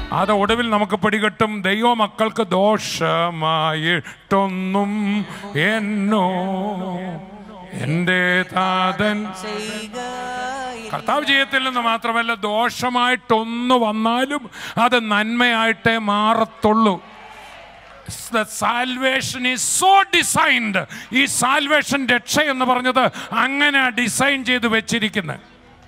അത് ഒടുവിൽ നമുക്ക് പിടികിട്ടും ദൈവ മക്കൾക്ക് ദോഷമായിട്ടൊന്നും എന്നോ എൻ്റെ താതൻ ചെയ്യുക കർത്താവ് ചെയ്യത്തില്ലെന്ന് മാത്രമല്ല ദോഷമായിട്ടൊന്നു വന്നാലും അത് നന്മയായിട്ടേ മാറത്തുള്ളൂ സാൽവേഷൻ ഈസ് സോ ഡിസൈൻഡ് ഈ സാൽവേഷൻ രക്ഷ എന്ന് പറഞ്ഞത് അങ്ങനെ ഡിസൈൻ ചെയ്ത് വെച്ചിരിക്കുന്നത്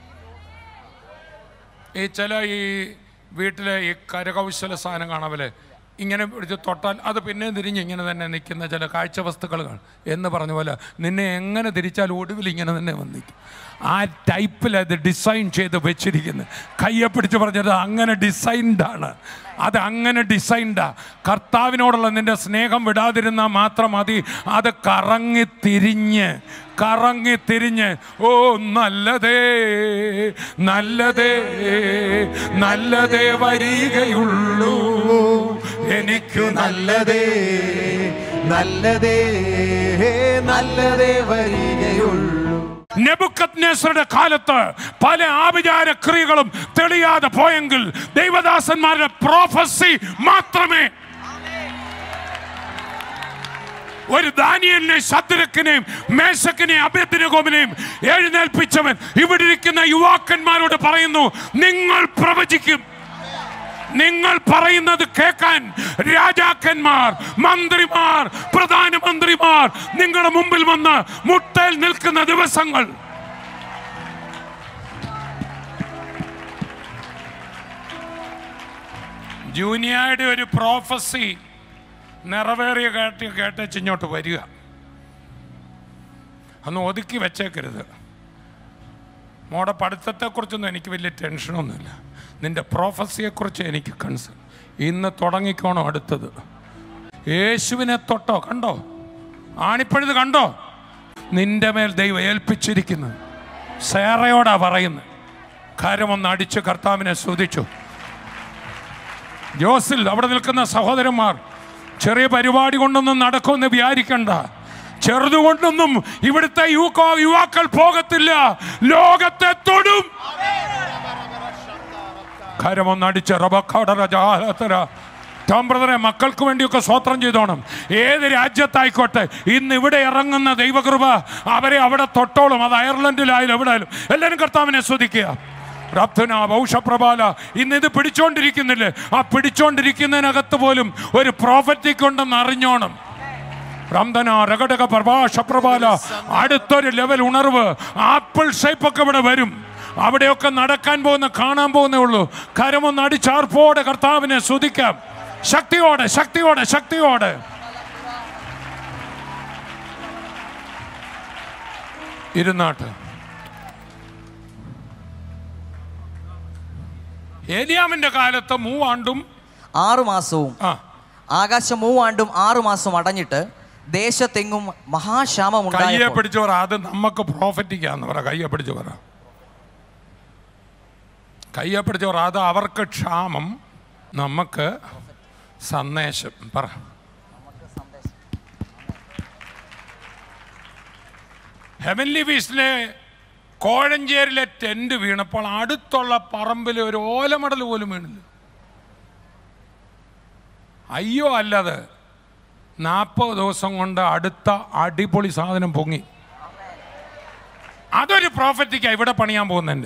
ഈ ചില ഈ വീട്ടിലെ ഈ കരകൗശല സാധനം കാണാമല്ലേ ഇങ്ങനെ പിടിച്ച് തൊട്ടാൽ അത് പിന്നെ തിരിഞ്ഞ് ഇങ്ങനെ തന്നെ നിൽക്കുന്ന ചില കാഴ്ച വസ്തുക്കൾ കാണും എന്ന് പറഞ്ഞ പോലെ നിന്നെ എങ്ങനെ തിരിച്ചാൽ ഒടുവിൽ ഇങ്ങനെ തന്നെ വന്ന് നിൽക്കും ആ ടൈപ്പിൽ അത് ഡിസൈൻ ചെയ്ത് വെച്ചിരിക്കുന്നത് കയ്യെ പിടിച്ച് പറഞ്ഞത് അങ്ങനെ ഡിസൈൻഡ് ആണ് അത് അങ്ങനെ ഡിസൈൻഡാ കർത്താവിനോടുള്ള നിന്റെ സ്നേഹം വിടാതിരുന്നാൽ മാത്രം മതി അത് കറങ്ങി തിരിഞ്ഞ് കറങ്ങി തിരിഞ്ഞ് ഓ നല്ലതേ നല്ലതേ നല്ലതേ വരികയുള്ളൂ എനിക്കു നല്ലതേ നല്ലതേ നല്ലതേ വരികയുള്ളൂ നെബുക്കത്നേസറുടെ കാലത്ത് പല ആഭിചാര ക്രിയകളും തെളിയാതെ പോയെങ്കിൽ ദൈവദാസന്മാരുടെ പ്രോഫസി മാത്രമേ ഒരു ദാനിയലിനെ ശത്രുക്കിനെയും മേശക്കിനെയും അഭ്യത്തിനകോമിനെയും എഴുന്നേൽപ്പിച്ചവൻ ഇവിടെ ഇരിക്കുന്ന യുവാക്കന്മാരോട് പറയുന്നു നിങ്ങൾ പ്രവചിക്കും നിങ്ങൾ പറയുന്നത് കേൾക്കാൻ രാജാക്കന്മാർ മന്ത്രിമാർ പ്രധാനമന്ത്രിമാർ നിങ്ങളുടെ മുമ്പിൽ വന്ന് മുട്ടയിൽ നിൽക്കുന്ന ദിവസങ്ങൾ ജൂനിയയുടെ ഒരു പ്രോഫസി നിറവേറിയ കേട്ട് കേട്ടേച്ച് ഇങ്ങോട്ട് വരിക അന്ന് ഒതുക്കി വെച്ചേക്കരുത് മോടെ പഠിത്തത്തെക്കുറിച്ചൊന്നും എനിക്ക് വലിയ ടെൻഷനൊന്നുമില്ല നിന്റെ പ്രോഫസിയെക്കുറിച്ച് എനിക്ക് കൺസേൺ ഇന്ന് തുടങ്ങിക്കോണം അടുത്തത് യേശുവിനെ തൊട്ടോ കണ്ടോ ആണിപ്പഴുത് കണ്ടോ നിന്റെ മേൽ ദൈവം ഏൽപ്പിച്ചിരിക്കുന്നു സേറയോടാ പറയുന്നത് കരമൊന്ന് അടിച്ച് കർത്താവിനെ സ്തുതിച്ചു ജോസിൽ അവിടെ നിൽക്കുന്ന സഹോദരന്മാർ ചെറിയ പരിപാടി കൊണ്ടൊന്നും നടക്കുമെന്ന് വിചാരിക്കണ്ട ചെറുതുകൊണ്ടൊന്നും ഇവിടുത്തെ യുവക്കോ യുവാക്കൾ പോകത്തില്ല ലോകത്തെ തൊടും കരമൊന്നടിച്ച് റബക്കടറ ടോം ബ്രദറെ മക്കൾക്ക് വേണ്ടിയൊക്കെ സ്വോത്രം ചെയ്തോണം ഏത് രാജ്യത്തായിക്കോട്ടെ ഇന്ന് ഇവിടെ ഇറങ്ങുന്ന ദൈവകൃപ അവരെ അവിടെ തൊട്ടോളും അത് അയർലൻഡിലായാലും എവിടെയായാലും എല്ലാവരും കർത്താവിനെ ശ്രദ്ധിക്കുക പ്രാപ്തന ഭൗഷപ്രഭാല ഇന്ന് ഇത് പിടിച്ചോണ്ടിരിക്കുന്നില്ലേ ആ പിടിച്ചോണ്ടിരിക്കുന്നതിനകത്ത് പോലും ഒരു പ്രോഫറ്റിക് ഉണ്ടെന്ന് അറിഞ്ഞോണം റംദന രകടക പ്രഭാഷപ്രഭാല അടുത്തൊരു ലെവൽ ഉണർവ് ആപ്പിൾ ഷേപ്പ് ഒക്കെ ഇവിടെ വരും അവിടെയൊക്കെ നടക്കാൻ പോകുന്ന കാണാൻ പോകുന്നേ ഉള്ളൂ കരമൊന്ന് അടിച്ചാർപ്പോടെ കർത്താവിനെ സ്തുതിക്കാം ശക്തിയോടെ ശക്തിയോടെ ശക്തിയോടെ ഇരുന്നാട്ട് ഏലിയാമിന്റെ കാലത്ത് മൂവാണ്ടും ആറു മാസവും ആ ആകാശം മൂവാണ്ടും ആറു മാസം അടഞ്ഞിട്ട് ദേശത്തെങ്ങും മഹാക്ഷാമം കയ്യെ ഉണ്ടായപ്പോൾ പിടിച്ചു പറ അത് നമുക്ക് പ്രോഫറ്റിക്കാന്ന് പറ കയ്യെ പിടിച്ചു പറ കയ്യെ പിടിച്ചു പറ അത് അവർക്ക് ക്ഷാമം നമുക്ക് സന്ദേശം പറ ഹെവൻലി വീസിലെ കോഴഞ്ചേരിലെ ടെന്റ് വീണപ്പോൾ അടുത്തുള്ള പറമ്പിൽ ഒരു ഓലമടൽ പോലും വീണില്ല അയ്യോ അല്ലത് നാൽപ്പത് ദിവസം കൊണ്ട് അടുത്ത അടിപൊളി സാധനം പൊങ്ങി അതൊരു പ്രോഫറ്റിക്കാ ഇവിടെ പണിയാൻ പോകുന്നുണ്ട്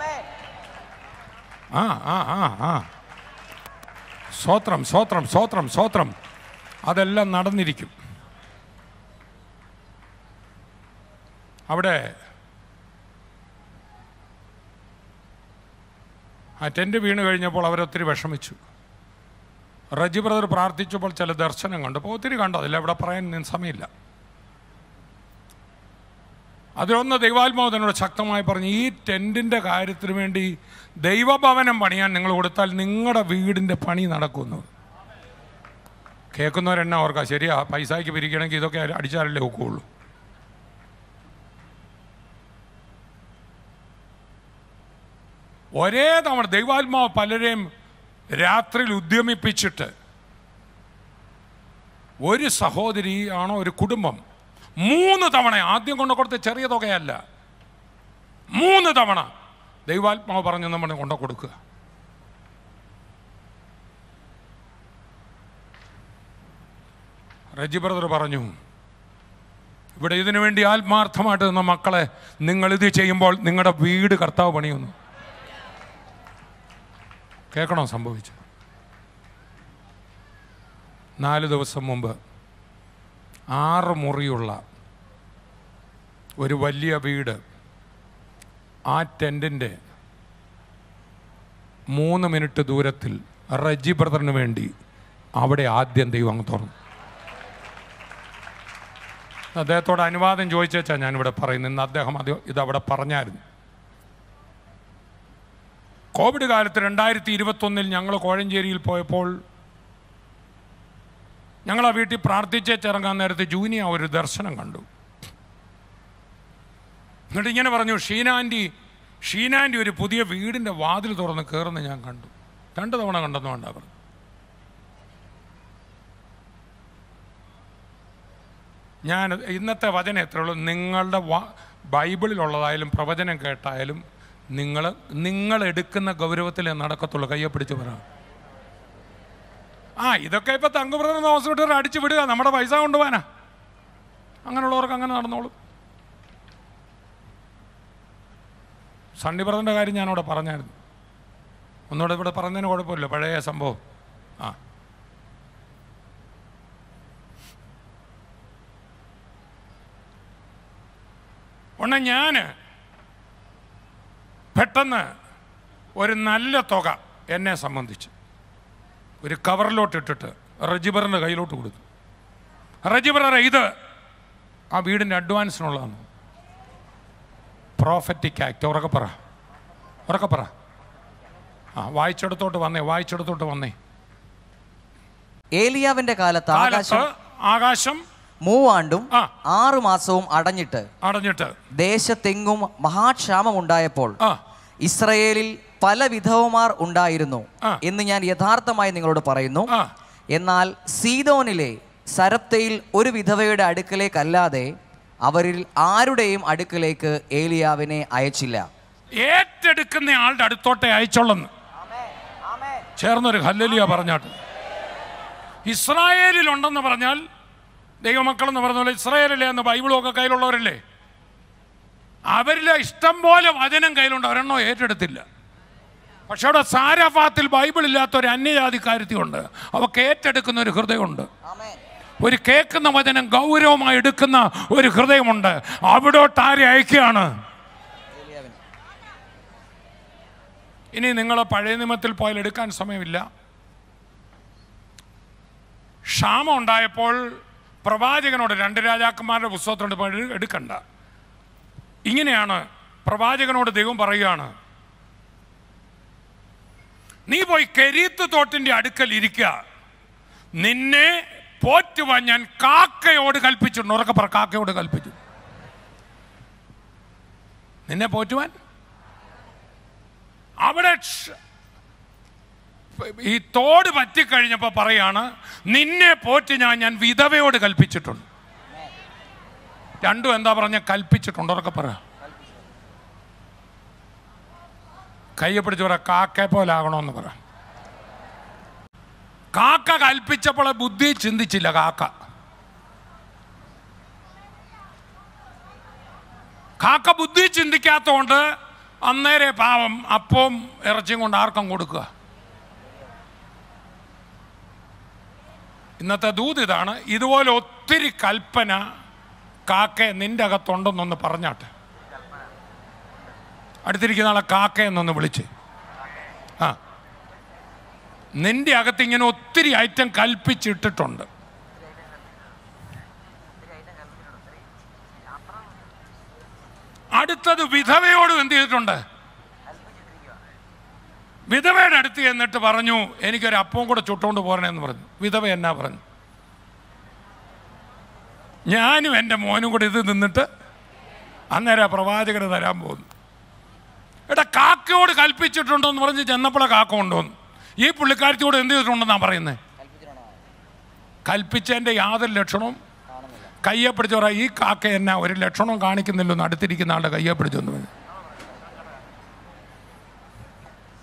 ആ ആ ആ ആ സ്വത്രം സ്വത്രം സ്വത്രം സ്വത്രം അതെല്ലാം നടന്നിരിക്കും അവിടെ ആ ടെൻറ്റ് വീണ് കഴിഞ്ഞപ്പോൾ അവരൊത്തിരി വിഷമിച്ചു റജി ബ്രദർ പ്രാർത്ഥിച്ചപ്പോൾ ചില ദർശനം കണ്ടു അപ്പോൾ ഒത്തിരി കണ്ടു അതില്ല ഇവിടെ പറയാൻ ഞാൻ സമയമില്ല അതിലൊന്ന് ദൈവാത്മാവ് തന്നോട് ശക്തമായി പറഞ്ഞു ഈ ടെൻറ്റിൻ്റെ കാര്യത്തിന് വേണ്ടി ദൈവഭവനം പണിയാൻ നിങ്ങൾ കൊടുത്താൽ നിങ്ങളുടെ വീടിൻ്റെ പണി നടക്കുന്നു കേൾക്കുന്നവരെന്നാ ഓർക്കാം ശരിയാ പൈസയ്ക്ക് പിരിക്കണമെങ്കിൽ ഇതൊക്കെ അടിച്ചാലല്ലേ ഒക്കുള്ളൂ ഒരേ തവണ ദൈവാത്മാവ് പലരെയും രാത്രിയിൽ ഉദ്യമിപ്പിച്ചിട്ട് ഒരു സഹോദരി ആണോ ഒരു കുടുംബം മൂന്ന് തവണ ആദ്യം കൊണ്ട് കൊടുത്ത ചെറിയ തുകയല്ല മൂന്ന് തവണ ദൈവാത്മാവ് പറഞ്ഞു നമ്മൾ കൊണ്ടു കൊടുക്കുക റജി ബ്രദർ പറഞ്ഞു ഇവിടെ ഇതിനു വേണ്ടി ആത്മാർത്ഥമായിട്ട് നിന്ന മക്കളെ നിങ്ങൾ ഇത് ചെയ്യുമ്പോൾ നിങ്ങളുടെ വീട് കർത്താവ് പണിയുന്നു കേൾക്കണോ സംഭവിച്ചു നാല് ദിവസം മുമ്പ് ആറ് മുറിയുള്ള ഒരു വലിയ വീട് ആ ടെൻറ്റിൻ്റെ മൂന്ന് മിനിറ്റ് ദൂരത്തിൽ റജി ബ്രദറിന് വേണ്ടി അവിടെ ആദ്യം ദൈവം അങ്ങ് തുറന്നു അദ്ദേഹത്തോട് അനുവാദം ചോദിച്ചാ ഞാനിവിടെ പറയുന്നത് ഇന്ന് അദ്ദേഹം അത് ഇതവിടെ പറഞ്ഞായിരുന്നു കോവിഡ് കാലത്ത് രണ്ടായിരത്തി ഇരുപത്തൊന്നിൽ ഞങ്ങൾ കോഴഞ്ചേരിയിൽ പോയപ്പോൾ ഞങ്ങൾ ആ വീട്ടിൽ പ്രാർത്ഥിച്ചേച്ചിറങ്ങാൻ നേരത്ത് ജൂനിയ ഒരു ദർശനം കണ്ടു എന്നിട്ട് ഇങ്ങനെ പറഞ്ഞു ഷീനാൻറ്റി ഷീനാൻറ്റി ഒരു പുതിയ വീടിൻ്റെ വാതിൽ തുറന്ന് കയറുന്ന ഞാൻ കണ്ടു രണ്ട് തവണ കണ്ടെന്ന് വേണ്ട പറഞ്ഞു ഞാൻ ഇന്നത്തെ വചനം എത്രയേ ഉള്ളൂ നിങ്ങളുടെ വാ- ബൈബിളിലുള്ളതായാലും പ്രവചനം കേട്ടായാലും നിങ്ങൾ നിങ്ങൾ എടുക്കുന്ന ഗൗരവത്തിലേ നടക്കത്തുള്ളൂ കയ്യെ പിടിച്ച് പറ ആ ഇതൊക്കെ ഇപ്പൊ തങ്കുപ്രദം ഹോസ്പിറ്റൽ അടിച്ചു വിടുക നമ്മുടെ പൈസ കൊണ്ടുപോകാനാ അങ്ങനെയുള്ളവർക്ക് അങ്ങനെ നടന്നോളൂ സണ്ണി ബ്രദറിൻ്റെ കാര്യം ഞാനിവിടെ പറഞ്ഞായിരുന്നു ഒന്നുകൂടെ ഇവിടെ പറഞ്ഞതിന് കുഴപ്പമില്ല പഴയ സംഭവം ആ ഉടനെ ഞാൻ പെട്ടെന്ന് ഒരു നല്ല തുക എന്നെ സംബന്ധിച്ച് ഒരു കവറിലോട്ട് ഇട്ടിട്ട് റജിബറിൻ്റെ കയ്യിലോട്ട് കൊടുത്തു റജിബറെ ഇത് ആ വീടിൻ്റെ അഡ്വാൻസിനുള്ളതാണ് പ്രോഫറ്റിക് ആക്ട് ഉറക്കെ പറ ഉറക്കെ പറ ആ വായിച്ചെടുത്തോട്ട് വന്നേ വായിച്ചെടുത്തോട്ട് വന്നേ ഏലിയാവിന്റെ കാലത്ത് കാലത്ത് ആകാശം ആകാശം മൂവാണ്ടും ആ. ആറു മാസവും അടഞ്ഞിട്ട് അടഞ്ഞിട്ട് ദേശത്തെങ്ങും മഹാക്ഷാമം ഉണ്ടായപ്പോൾ ആ ഇസ്രയേലിൽ പല വിധവമാർ ഉണ്ടായിരുന്നു ആ. എന്ന് ഞാൻ യഥാർത്ഥമായി നിങ്ങളോട് പറയുന്നു ആ എന്നാൽ സീതോനിലെ സരപ്തയിൽ ഒരു വിധവയുടെ അടുക്കലേക്കല്ലാതെ അവരിൽ ആരുടെയും അടുക്കലേക്ക് ഏലിയാവിനെ അയച്ചില്ല ഏറ്റെടുക്കുന്ന ആളുടെ അടുത്തോട്ടെ അയച്ചോളന്ന് ചേർന്നൊരു ഹല്ലലിയ പറഞ്ഞാട്ട് ഇസ്രായേലിലുണ്ടെന്ന് പറഞ്ഞാൽ ദൈവമക്കളെന്ന് പറഞ്ഞ പോലെ ഇസ്രായേലിലെ എന്ന് ബൈബിളൊക്കെ കയ്യിലുള്ളവരല്ലേ അവരിലെ ഇഷ്ടം പോലെ വചനം കയ്യിലുണ്ട് ഒരെണ്ണോ ഏറ്റെടുത്തില്ല പക്ഷെ അവിടെ സാരാഫാത്തിൽ ബൈബിൾ ഇല്ലാത്ത ഒരു അന്യജാതിക്കാരത്തിയുണ്ട് അവക്ക് ഏറ്റെടുക്കുന്ന ഒരു ഹൃദയമുണ്ട് ഒരു കേൾക്കുന്ന വചനം ഗൗരവമായി എടുക്കുന്ന ഒരു ഹൃദയമുണ്ട് അവിടോട്ട് ആരെ അയക്കുകയാണ് ഇനി നിങ്ങൾ പഴയ നിയമത്തിൽ പോയാൽ എടുക്കാൻ സമയമില്ല ക്ഷാമം ഉണ്ടായപ്പോൾ പ്രവാചകനോട് രണ്ട് രാജാക്കന്മാരുടെ പുസ്തകത്തോട് പോയി എടു- എടുക്കണ്ട ഇങ്ങനെയാണ് പ്രവാചകനോട് ദൈവം പറയുകയാണ് നീ പോയി കരീത്ത് തോട്ടിന്റെ അടുക്കൽ ഇരിക്കുക നിന്നെ പോറ്റുവാൻ ഞാൻ കാക്കയോട് കൽപ്പിച്ചിട്ടുണ്ട് ഉറക്കെ പറ കാക്കയോട് കൽപ്പിച്ചു നിന്നെ പോറ്റുവാൻ അവിടെ ക്ഷ- ഈ തോട് പറ്റിക്കഴിഞ്ഞപ്പോൾ പറയാണ് നിന്നെ പോറ്റി ഞാൻ ഞാൻ വിധവയോട് കൽപ്പിച്ചിട്ടുണ്ട് രണ്ടും എന്താ പറഞ്ഞ കൽപ്പിച്ചിട്ടുണ്ട് ഉറക്കെ പറ കയ്യെ പിടിച്ച് പറ കാക്കെ പോലെ ആകണമെന്ന് പറ കാക്ക കൽപ്പിച്ചപ്പോൾ ബുദ്ധി ചിന്തിച്ചില്ല കാക്ക കാക്ക ബുദ്ധി ചിന്തിക്കാത്തതുകൊണ്ട് അന്നേരെ പാവം അപ്പവും ഇറച്ചിയും കൊണ്ട് ആർക്കും കൊടുക്കുക ഇന്നത്തെ ദൂത് ഇതാണ് ഇതുപോലെ ഒത്തിരി കൽപ്പന കാക്ക നിന്റെ അകത്തുണ്ടെന്നൊന്ന് പറഞ്ഞാട്ടെ അടുത്തിരിക്കുന്ന ആളെ കാക്ക എന്നൊന്ന് വിളിച്ച് ആ നിന്റെ അകത്ത് ഇങ്ങനെ ഒത്തിരി ഐറ്റം കൽപ്പിച്ചിട്ടിട്ടുണ്ട് അടുത്തത് വിധവയോടും എന്ത് ചെയ്തിട്ടുണ്ട് വിധവയുടെ അടുത്ത് ചെന്നിട്ട് പറഞ്ഞു എനിക്കൊരു അപ്പം കൂടെ ചുട്ടുകൊണ്ട് പോരണേന്ന് പറഞ്ഞു വിധവ എന്നാ പറഞ്ഞു ഞാനും എൻ്റെ മോനും കൂടെ ഇത് നിന്നിട്ട് അന്നേരം ആ പ്രവാചകന് തരാൻ പോകുന്നു എടാ കാക്കയോട് കൽപ്പിച്ചിട്ടുണ്ടോ എന്ന് പറഞ്ഞ് ചെന്നപ്പോഴെ കാക്ക കൊണ്ടുവന്നു ഈ പുള്ളിക്കാരത്തിയോട് എന്ത് ചെയ്തിട്ടുണ്ടെന്നാ പറയുന്നത് കൽപ്പിച്ചതിൻ്റെ യാതൊരു ലക്ഷണവും കയ്യെ പിടിച്ച് പറയാം ഈ കാക്ക എന്നാ ഒരു ലക്ഷണവും കാണിക്കുന്നില്ലെന്ന് അടുത്തിരിക്കുന്ന ആളുടെ കയ്യെ പിടിച്ചൊന്ന് പറഞ്ഞു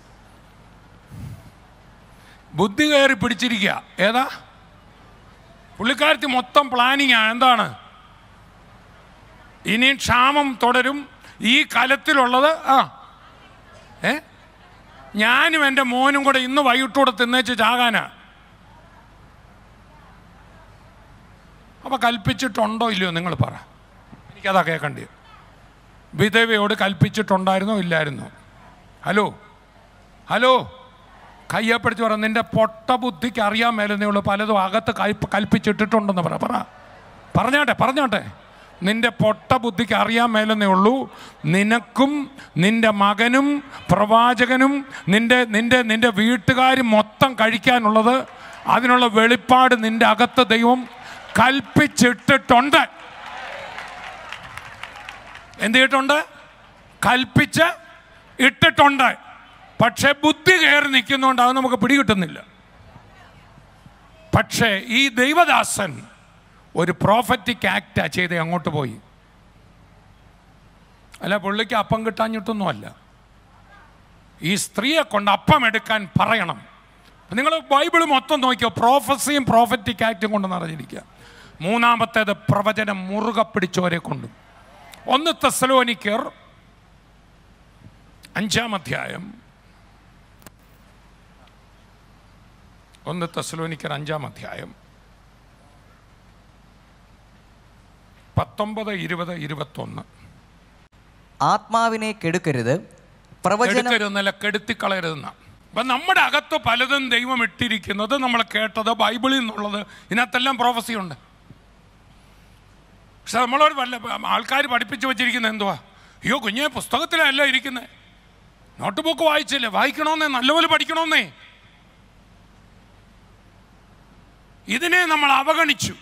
ബുദ്ധി കയറി പിടിച്ചിരിക്കുക ഏതാ പുള്ളിക്കാരത്തി മൊത്തം പ്ലാനിങ് ആണ് എന്താണ് ഇനി ക്ഷാമം തുടരും ഈ കലത്തിലുള്ളത് ആ ഏ ഞാനും എൻ്റെ മോനും കൂടെ ഇന്ന് വൈകിട്ടൂടെ തിന്നേച്ച് ചാകാനാ അപ്പൊ കൽപ്പിച്ചിട്ടുണ്ടോ ഇല്ലയോ നിങ്ങൾ പറ എനിക്കതാ കേൾക്കണ്ടേ വിധവയോട് കൽപ്പിച്ചിട്ടുണ്ടായിരുന്നോ ഇല്ലായിരുന്നോ ഹലോ ഹലോ കയ്യപ്പെടുത്തി പറ നിന്റെ പൊട്ട ബുദ്ധിക്ക് അറിയാൻ മേലെന്നേ ഉള്ളൂ പലതും അകത്ത് കൽപ്പ് കൽപ്പിച്ചിട്ടിട്ടുണ്ടെന്ന് പറ പറ പറഞ്ഞാട്ടെ പറഞ്ഞാട്ടെ നിന്റെ പൊട്ട ബുദ്ധിക്ക് അറിയാൻ മേലെന്നേ ഉള്ളൂ നിനക്കും നിന്റെ മകനും പ്രവാചകനും നിന്റെ നിന്റെ നിന്റെ വീട്ടുകാരും മൊത്തം കഴിക്കാനുള്ളത് അതിനുള്ള വെളിപ്പാട് നിന്റെ അകത്ത് ദൈവം കൽപ്പിച്ചിട്ടിട്ടുണ്ട് എന്ത് ചെയ്തിട്ടുണ്ട് കൽപ്പിച്ച് ഇട്ടിട്ടുണ്ട് പക്ഷെ ബുദ്ധി കയറി നിൽക്കുന്നതുകൊണ്ട് അത് നമുക്ക് പിടികിട്ടുന്നില്ല പക്ഷേ ഈ ദൈവദാസൻ ഒരു പ്രോഫറ്റിക് ആക്റ്റാ ചെയ്ത് അങ്ങോട്ട് പോയി അല്ല പുള്ളിക്ക് അപ്പം കിട്ടാഞ്ഞിട്ടൊന്നുമല്ല ഈ സ്ത്രീയെ കൊണ്ട് അപ്പം എടുക്കാൻ പറയണം നിങ്ങൾ ബൈബിൾ മൊത്തം നോക്കിയോ പ്രോഫസിയും പ്രോഫറ്റിക് ആക്റ്റും കൊണ്ട് നിറഞ്ഞിരിക്കുക മൂന്നാമത്തേത് പ്രവചനം മുറുകെ പിടിച്ചവരെ കൊണ്ടും ഒന്ന് തെസലോനിക്കർ അഞ്ചാം അധ്യായം ഒന്ന് തെസലോനിക്കർ അഞ്ചാം അധ്യായം പത്തൊമ്പത് ഇരുപത് ഇരുപത്തൊന്ന് ആത്മാവിനെ കെടുക്കരുത് പ്രവചനം എടുക്കരുതെന്നല്ല കെടുത്തിക്കളയരുതെന്ന അപ്പം നമ്മുടെ അകത്ത് പലതും ദൈവം ഇട്ടിരിക്കുന്നത് നമ്മൾ കേട്ടത് ബൈബിളിൽ നിന്നുള്ളത് ഇതിനകത്തെല്ലാം പ്രോഫസി ഉണ്ട് പക്ഷെ നമ്മളോട് വല്ല ആൾക്കാർ പഠിപ്പിച്ചു വെച്ചിരിക്കുന്നത് എന്തുവാ അയ്യോ കുഞ്ഞെ പുസ്തകത്തിലല്ല ഇരിക്കുന്നത് നോട്ട് ബുക്ക് വായിച്ചില്ലേ വായിക്കണമെന്നേ നല്ലപോലെ പഠിക്കണമെന്നേ ഇതിനെ നമ്മൾ അവഗണിച്ചു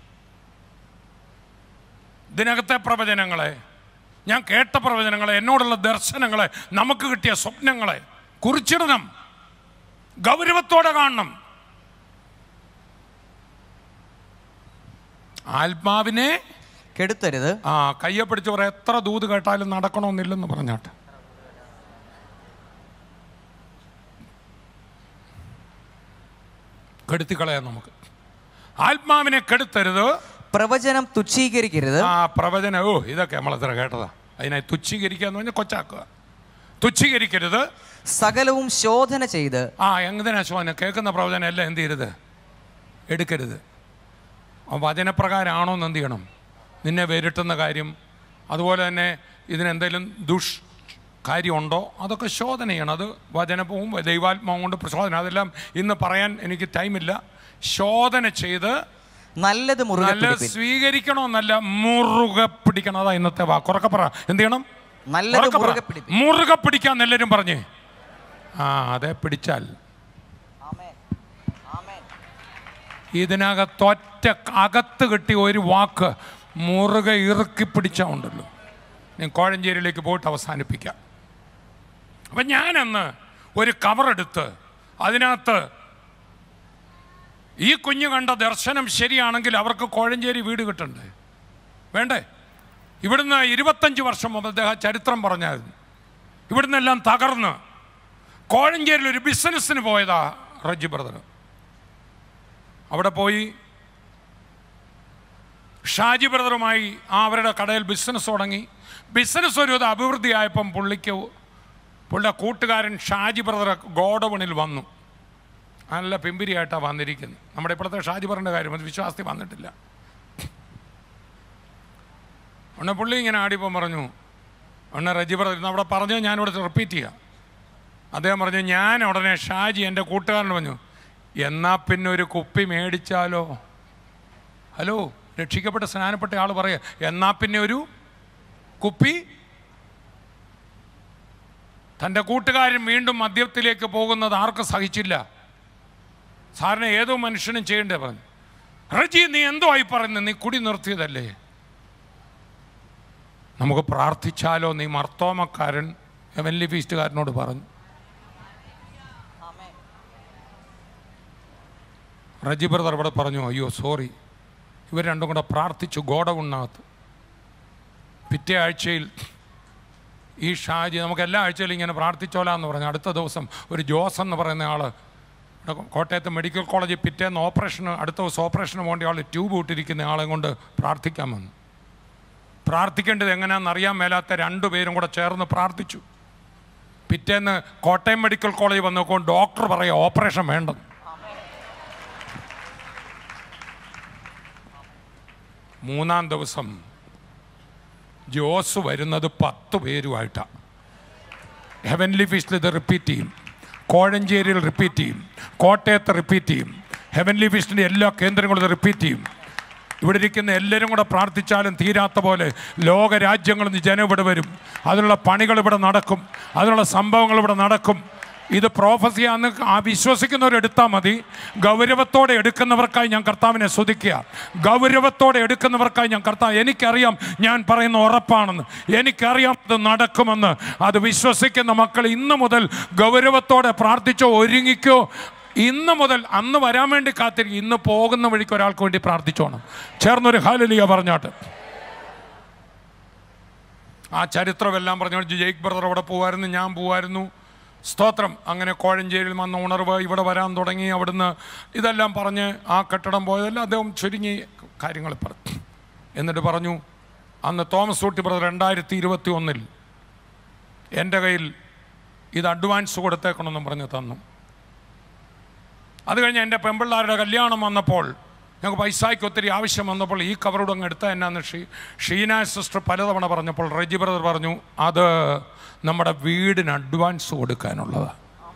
ഇതിനകത്തെ പ്രവചനങ്ങളെ ഞാൻ കേട്ട പ്രവചനങ്ങളെ എന്നോടുള്ള ദർശനങ്ങളെ നമുക്ക് കിട്ടിയ സ്വപ്നങ്ങളെ കുറിച്ചിടണം ഗൗരവത്തോടെ കാണണം ആത്മാവിനെ കെടുത്തരുത് ആ കയ്യെ പിടിച്ച് പറയാം എത്ര ദൂത് കേട്ടാലും നടക്കണമെന്നില്ലെന്ന് പറഞ്ഞാട്ടെ കെടുത്തിക്കളയാം നമുക്ക് ആത്മാവിനെ കെടുത്തരുത് പ്രവചനം തുച്ഛീകരിക്കരുത് ആ പ്രവചന ഓ ഇതൊക്കെ നമ്മളെത്ര കേട്ടതാ അതിനെ തുച്ഛീകരിക്കുക എന്ന് പറഞ്ഞാൽ കൊച്ചാക്കുക തുച്ഛീകരിക്കരുത് സകലവും ശോധന ചെയ്ത് ആ എന്തിനാ ശോഭന കേൾക്കുന്ന പ്രവചനം എല്ലാം എന്ത് ചെയ്യരുത് എടുക്കരുത് ആ വചനപ്രകാരമാണോ എന്ന് എന്ത് ചെയ്യണം നിന്നെ വേരിട്ടുന്ന കാര്യം അതുപോലെ തന്നെ ഇതിനെന്തെങ്കിലും ദുഷ് കാര്യമുണ്ടോ അതൊക്കെ ശോധന ചെയ്യണം അത് വചനവും ദൈവാത്മാവും കൊണ്ട് പ്രശോധന അതെല്ലാം ഇന്ന് പറയാൻ എനിക്ക് ടൈമില്ല ശോധന ചെയ്ത് നല്ലത് മുറുകെ നല്ല പിടിപ്പിൻ സ്വീകരിക്കണമെന്നല്ല മുറുകെ പിടിക്കണം അതാ ഇന്നത്തെ വാക്ക് ഉറക്കെ പറ എന്ത് ചെയ്യണം നല്ലത് ഉറക്കെ പറ. മുറുകെ പിടിപ്പിൻ മുറുകെ പിടിക്കാൻ എല്ലാവരും പറഞ്ഞേ ആ അതെ പിടിച്ചാൽ ഇതിനകത്തൊറ്റ അകത്ത് കിട്ടിയ ഒരു വാക്ക് മുറുകെ ഇറുക്കി പിടിച്ചാൽ ഉണ്ടല്ലോ ഞാൻ കോഴഞ്ചേരിയിലേക്ക് പോയിട്ട് അവസാനിപ്പിക്കാം അപ്പം ഞാനന്ന് ഒരു കവറെടുത്ത് അതിനകത്ത് ഈ കുഞ്ഞു കണ്ട ദർശനം ശരിയാണെങ്കിൽ അവർക്ക് കോഴഞ്ചേരി വീട് കിട്ടണ്ടേ വേണ്ടേ ഇവിടുന്ന് ഇരുപത്തഞ്ച് വർഷം മുമ്പ് അദ്ദേഹം ചരിത്രം പറഞ്ഞായിരുന്നു ഇവിടുന്ന് എല്ലാം തകർന്ന് കോഴഞ്ചേരിയിൽ ഒരു ബിസിനസ്സിന് പോയതാ റജി ബ്രദർ അവിടെ പോയി ഷാജി ബ്രദറുമായി ആ അവരുടെ കടയിൽ ബിസിനസ് തുടങ്ങി ബിസിനസ് ഒരു ഇത് അഭിവൃദ്ധിയായപ്പം പുള്ളിക്ക് പുള്ളിയുടെ കൂട്ടുകാരൻ ഷാജി ബ്രദർ ഗോഡവണിൽ വന്നു നല്ല പിമ്പിരിയായിട്ടാണ് വന്നിരിക്കുന്നത് നമ്മുടെ ഇപ്പോഴത്തെ ഷാജി ബ്രദറിൻ്റെ കാര്യം അത് വിശ്വാസത്തിൽ വന്നിട്ടില്ല ഉടനെ പുള്ളി ഇങ്ങനെ ആടിയപ്പം പറഞ്ഞു ഉടനെ റജി ബ്രദർ ഇന്ന് അവിടെ പറഞ്ഞു ഞാനിവിടെ റിപ്പീറ്റ് ചെയ്യാം അദ്ദേഹം പറഞ്ഞു ഞാൻ ഉടനെ ഷാജി എൻ്റെ കൂട്ടുകാരൻ പറഞ്ഞു എന്നാ പിന്നെ ഒരു കുപ്പി മേടിച്ചാലോ ഹലോ രക്ഷിക്കപ്പെട്ട സ്നാനപ്പെട്ട ആൾ പറയുക എന്നാ പിന്നെ ഒരു കുപ്പി തൻ്റെ കൂട്ടുകാരൻ വീണ്ടും മദ്യത്തിലേക്ക് പോകുന്നത് ആർക്കും സഹിച്ചില്ല സാറിന് ഏതോ മനുഷ്യനും ചെയ്യേണ്ടേ പറഞ്ഞു റജി നീ എന്തോ ആയി പറയുന്നത് നീ കുടി നിർത്തിയതല്ലേ നമുക്ക് പ്രാർത്ഥിച്ചാലോ നീ മർത്തോമക്കാരൻ എവൻലി ഫീസ്റ്റുകാരനോട് പറഞ്ഞു റജി ബ്രദർ ഇവിടെ പറഞ്ഞു അയ്യോ സോറി ഇവർ രണ്ടും കൂടെ പ്രാർത്ഥിച്ചു ഗോഡവുണ്ണകത്ത് പിറ്റേ ആഴ്ചയിൽ ഈ ഷാജി നമുക്ക് എല്ലാ ആഴ്ചയിലും ഇങ്ങനെ പ്രാർത്ഥിച്ചോലാന്ന് പറഞ്ഞു അടുത്ത ദിവസം ഒരു ജോസ് എന്ന് പറയുന്ന ആൾ ഇവിടെ കോട്ടയത്ത് മെഡിക്കൽ കോളേജിൽ പിറ്റേന്ന് ഓപ്പറേഷന് അടുത്ത ദിവസം ഓപ്പറേഷന് വേണ്ടി ആൾ ട്യൂബ് ഇട്ടിരിക്കുന്ന ആളെ കൊണ്ട് പ്രാർത്ഥിക്കാൻ വന്നു പ്രാർത്ഥിക്കേണ്ടത് എങ്ങനെയാണെന്ന് അറിയാൻ മേലാത്ത രണ്ടുപേരും കൂടെ ചേർന്ന് പ്രാർത്ഥിച്ചു പിറ്റേന്ന് കോട്ടയം മെഡിക്കൽ കോളേജ് വന്നപ്പോൾ ഡോക്ടർ പറയുക ഓപ്പറേഷൻ വേണ്ടെന്ന് മൂന്നാം ദിവസം ജോസ് വരുന്നത് പത്ത് പേരുമായിട്ടാണ് ഹെവൻലി ഫിഷിൽ ഇത് റിപ്പീറ്റ് ചെയ്യും കോഴഞ്ചേരിയിൽ റിപ്പീറ്റ് ചെയ്യും കോട്ടയത്ത് റിപ്പീറ്റ് ചെയ്യും ഹെവൻലി ഫിഷിൻ്റെ എല്ലാ കേന്ദ്രങ്ങളും ഇത് റിപ്പീറ്റ് ചെയ്യും ഇവിടെ ഇരിക്കുന്ന എല്ലാവരും കൂടെ പ്രാർത്ഥിച്ചാലും തീരാത്ത പോലെ ലോക രാജ്യങ്ങളിൽ നിന്ന് ജനം ഇവിടെ വരും അതിനുള്ള പണികൾ ഇവിടെ നടക്കും അതിനുള്ള സംഭവങ്ങൾ ഇവിടെ നടക്കും ഇത് പ്രോഫസിയാന്ന് ആ വിശ്വസിക്കുന്നവർ എടുത്താൽ മതി ഗൗരവത്തോടെ എടുക്കുന്നവർക്കായി ഞാൻ കർത്താവിനെ സ്തുതിക്കുക ഗൗരവത്തോടെ എടുക്കുന്നവർക്കായി ഞാൻ കർത്താവ് എനിക്കറിയാം ഞാൻ പറയുന്ന ഉറപ്പാണെന്ന് എനിക്കറിയാം ഇത് നടക്കുമെന്ന് അത് വിശ്വസിക്കുന്ന മക്കൾ ഇന്ന് മുതൽ ഗൗരവത്തോടെ പ്രാർത്ഥിച്ചോ ഒരുങ്ങിക്കോ ഇന്ന് മുതൽ അന്ന് വരാൻ വേണ്ടി കാത്തിരിക്കും ഇന്ന് പോകുന്ന വഴിക്ക് ഒരാൾക്ക് വേണ്ടി പ്രാർത്ഥിച്ചോണം ചേർന്നൊരു ഹാലലിയ പറഞ്ഞാട്ട് ആ ചരിത്രമെല്ലാം പറഞ്ഞു ജയ്ക്ക് ബ്രദർ അവിടെ പോവായിരുന്നു ഞാൻ പോവായിരുന്നു സ്തോത്രം അങ്ങനെ കോഴഞ്ചേരിയിൽ വന്ന ഉണർവ് ഇവിടെ വരാൻ തുടങ്ങി അവിടുന്ന് ഇതെല്ലാം പറഞ്ഞ് ആ കെട്ടിടം പോയതെല്ലാം അദ്ദേഹം ചുരുങ്ങി കാര്യങ്ങൾ പറഞ്ഞു എന്നിട്ട് പറഞ്ഞു അന്ന് തോമസ് ഊട്ടി ബ്രദർ രണ്ടായിരത്തി ഇരുപത്തി ഒന്നിൽ എൻ്റെ കയ്യിൽ ഇത് അഡ്വാൻസ് കൊടുത്തേക്കണമെന്നും പറഞ്ഞ് തന്നു അത് കഴിഞ്ഞ് എൻ്റെ പെമ്പിള്ളാരുടെ കല്യാണം വന്നപ്പോൾ ഞങ്ങൾക്ക് പൈസയ്ക്ക് ഒത്തിരി ആവശ്യം വന്നപ്പോൾ ഈ കവറോട് അങ്ങ് എടുത്ത എന്നാന്ന് ഷീ ഷീന സിസ്റ്റർ പലതവണ പറഞ്ഞപ്പോൾ റെജി ബ്രദർ പറഞ്ഞു അത് നമ്മുടെ വീടിന് അഡ്വാൻസ് കൊടുക്കാനുള്ളതാണ്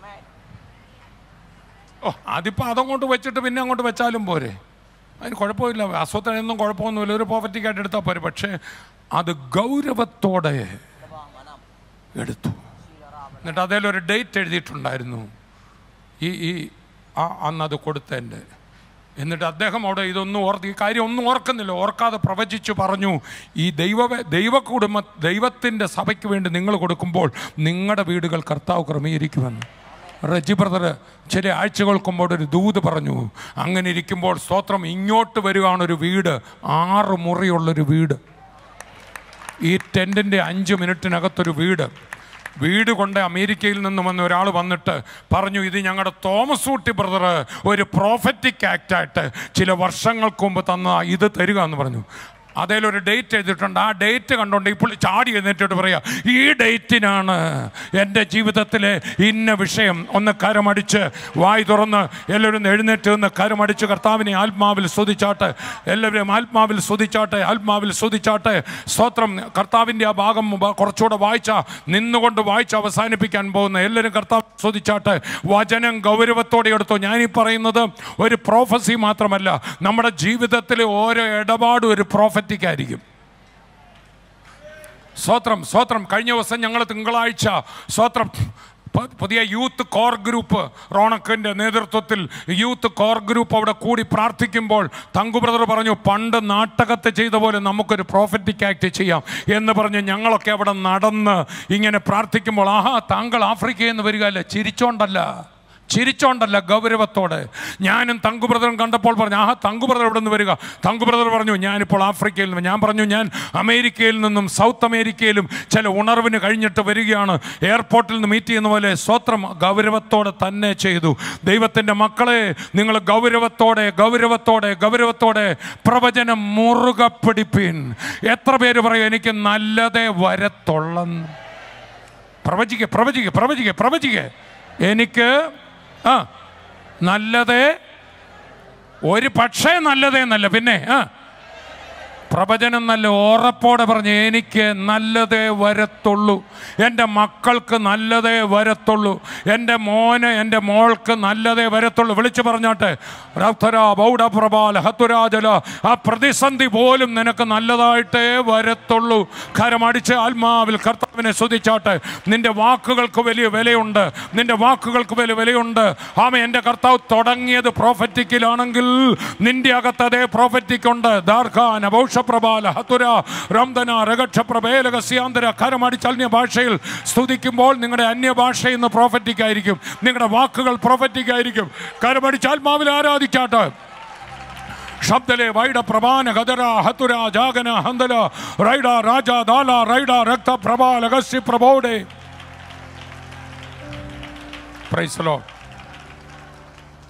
ഓ അതിപ്പോൾ അതങ്ങോട്ട് വെച്ചിട്ട് പിന്നെ അങ്ങോട്ട് വെച്ചാലും പോരെ അതിന് കുഴപ്പമില്ല അസ്വത്തിനൊന്നും കുഴപ്പമൊന്നുമില്ല ഒരു പോപ്പറ്റിക്കായിട്ട് എടുത്താൽ പോരെ പക്ഷേ അത് ഗൗരവത്തോടെ എടുത്തു എന്നിട്ട് അതിലൊരു ഡേറ്റ് എഴുതിയിട്ടുണ്ടായിരുന്നു ഈ ഈ ആ അന്നത് കൊടുത്തതിൻ്റെ എന്നിട്ട് അദ്ദേഹം അവിടെ ഇതൊന്നും ഓർത്ത് ഈ കാര്യം ഒന്നും ഓർക്കുന്നില്ല ഓർക്കാതെ പ്രവചിച്ചു പറഞ്ഞു ഈ ദൈവ ദൈവ കുടുംബ ദൈവത്തിൻ്റെ സഭയ്ക്ക് വേണ്ടി നിങ്ങൾ കൊടുക്കുമ്പോൾ നിങ്ങളുടെ വീടുകൾ കർത്താവ് ക്രമീകരിക്കുമെന്ന് റജി ബ്രദർ ചില ആഴ്ചകൾക്ക് മുമ്പോട്ട് ഒരു ദൂത് പറഞ്ഞു അങ്ങനെ ഇരിക്കുമ്പോൾ സ്തോത്രം ഇങ്ങോട്ട് വരികയാണ് ഒരു വീട് ആറ് മുറിയുള്ളൊരു വീട് ഈ ടെൻറ്റിൻ്റെ അഞ്ച് മിനിറ്റിനകത്തൊരു വീട് വീട് കൊണ്ട് അമേരിക്കയിൽ നിന്ന് വന്ന ഒരാൾ വന്നിട്ട് പറഞ്ഞു ഇത് ഞങ്ങളുടെ തോമസ് ഊട്ടി ബ്രദർ ഒരു പ്രോഫറ്റിക് ആക്റ്റായിട്ട് ചില വർഷങ്ങൾക്ക് മുമ്പ് തന്ന ഇത് തരിക എന്ന് പറഞ്ഞു അതിലൊരു ഡേറ്റ് എഴുതിയിട്ടുണ്ട് ആ ഡേറ്റ് കണ്ടുകൊണ്ട് ഇപ്പോൾ ചാടി എഴുന്നേറ്റിട്ട് പറയാ ഈ ഡേറ്റിനാണ് എൻ്റെ ജീവിതത്തിലെ ഇന്ന വിഷയം ഒന്ന് കരമടിച്ച് വായി തുറന്ന് എല്ലാവരും എഴുന്നേറ്റ് നിന്ന് കരമടിച്ച് കർത്താവിനെ ആത്മാവിൽ സ്തുതിച്ചാട്ടെ എല്ലാവരും ആത്മാവിൽ സ്തുതിച്ചാട്ടെ ആത്മാവിൽ സ്തുതിച്ചാട്ടെ സ്തോത്രം കർത്താവിൻ്റെ ആ ഭാഗം ബ- കുറച്ചുകൂടെ വായിച്ച നിന്നുകൊണ്ട് വായിച്ച് അവസാനിപ്പിക്കാൻ പോകുന്ന എല്ലാവരും കർത്താവ് സ്തുതിച്ചാട്ടെ വചനം ഗൗരവത്തോടെ എടുത്തു ഞാനീ പറയുന്നത് ഒരു പ്രോഫസി മാത്രമല്ല നമ്മുടെ ജീവിതത്തിലെ ഓരോ ഇടപാടും ഒരു പ്രോഫറ്റിക് ആയിരിക്കും സ്വത്രം സ്വത്രം കഴിഞ്ഞ ദിവസം ഞങ്ങൾ തിങ്കളാഴ്ച സ്വത്രം പ- പുതിയ യൂത്ത് കോർ ഗ്രൂപ്പ് റോണക്കിൻ്റെ നേതൃത്വത്തിൽ യൂത്ത് കോർ ഗ്രൂപ്പ് അവിടെ കൂടി പ്രാർത്ഥിക്കുമ്പോൾ തങ്കു ബ്രദർ പറഞ്ഞു പണ്ട് നാട്ടകത്ത് ചെയ്ത പോലെ നമുക്കൊരു പ്രോഫറ്റിക് ആക്ട് ചെയ്യാം എന്ന് പറഞ്ഞ് ഞങ്ങളൊക്കെ അവിടെ നടന്ന് ഇങ്ങനെ പ്രാർത്ഥിക്കുമ്പോൾ ആഹാ താങ്കൾ ആഫ്രിക്കയിൽ നിന്ന് വരിക അല്ല ചിരിച്ചോണ്ടല്ല ചിരിച്ചോണ്ടല്ല ഗൗരവത്തോടെ ഞാനും തങ്കു ബ്രദറും കണ്ടപ്പോൾ പറഞ്ഞു ആഹാ തങ്കു ബ്രദർ ഇവിടെ നിന്ന് വരിക തങ്കു ബ്രദർ പറഞ്ഞു ഞാനിപ്പോൾ ആഫ്രിക്കയിൽ നിന്ന് ഞാൻ പറഞ്ഞു ഞാൻ അമേരിക്കയിൽ നിന്നും സൗത്ത് അമേരിക്കയിലും ചില ഉണർവിന് കഴിഞ്ഞിട്ട് വരികയാണ് എയർപോർട്ടിൽ നിന്ന് മീറ്റ് ചെയ്യുന്ന പോലെ സ്വത്രം ഗൗരവത്തോടെ തന്നെ ചെയ്തു ദൈവത്തിൻ്റെ മക്കളെ നിങ്ങൾ ഗൗരവത്തോടെ ഗൗരവത്തോടെ ഗൗരവത്തോടെ പ്രവചനം മുറുകെ പിടിപ്പിൻ എത്ര പേര് പറയും എനിക്ക് നല്ലതേ വരത്തുള്ളെന്ന് പ്രവചിക്കുക പ്രവചിക്കുക പ്രവചിക്കുക പ്രവചിക്കുക എനിക്ക് ആ നല്ലതേ ഒരു പക്ഷേ നല്ലതേ നല്ല പിന്നെ ആ പ്രവചനം നല്ല ഉറപ്പോടെ പറഞ്ഞ് എനിക്ക് നല്ലതേ വരത്തുള്ളൂ എൻ്റെ മക്കൾക്ക് നല്ലതേ വരത്തുള്ളൂ എൻ്റെ മോന് എൻ്റെ മോൾക്ക് നല്ലതേ വരത്തുള്ളൂ വിളിച്ചു പറഞ്ഞോട്ടെ രൗത്തര ബൗഡപ്രഭാല ഹത്തുരാജല ആ പ്രതിസന്ധി പോലും നിനക്ക് നല്ലതായിട്ടേ വരത്തുള്ളൂ കരമടിച്ച് ആത്മാവിൽ കർത്താവിനെ സ്തുതിച്ചാട്ടെ നിന്റെ വാക്കുകൾക്ക് വലിയ വിലയുണ്ട് നിന്റെ വാക്കുകൾക്ക് വലിയ വിലയുണ്ട് ആമ എൻ്റെ കർത്താവ് തുടങ്ങിയത് പ്രോഫറ്റിക്കിലാണെങ്കിൽ നിന്റെ അകത്ത് അതേ പ്രോഫറ്റിക്കുണ്ട് ദാർഖാന ഭൗഷപ്രഭാല ഹതുര റംദന രഗക്ഷപ്രഭേലകസ്യാന്തര കരമടിച്ച് അന്യ ഭാഷയിൽ സ്തുതിക്കുമ്പോൾ നിങ്ങളുടെ അന്യഭാഷ ഇന്ന് പ്രോഫറ്റിക് ആയിരിക്കും നിങ്ങളുടെ വാക്കുകൾ പ്രോഫറ്റിക് ആയിരിക്കും കരമടിച്ച് ആത്മാവിൽ ആരാധിച്ചാട്ടെ ಶಬ್ದಲೆ ವೈಡ ಪ್ರಭಾನ ಗದರ ಹತುರ ಜಾಗನ ಹಂದಲ ರೈಡ ರಾಜ ದಾಲ ರೈಡ ರಕ್ತ ಪ್ರಭಾ ಲಗಸ್ಸಿ ಪ್ರಭೋಡೆ ಪ್ರೈಸಲೋ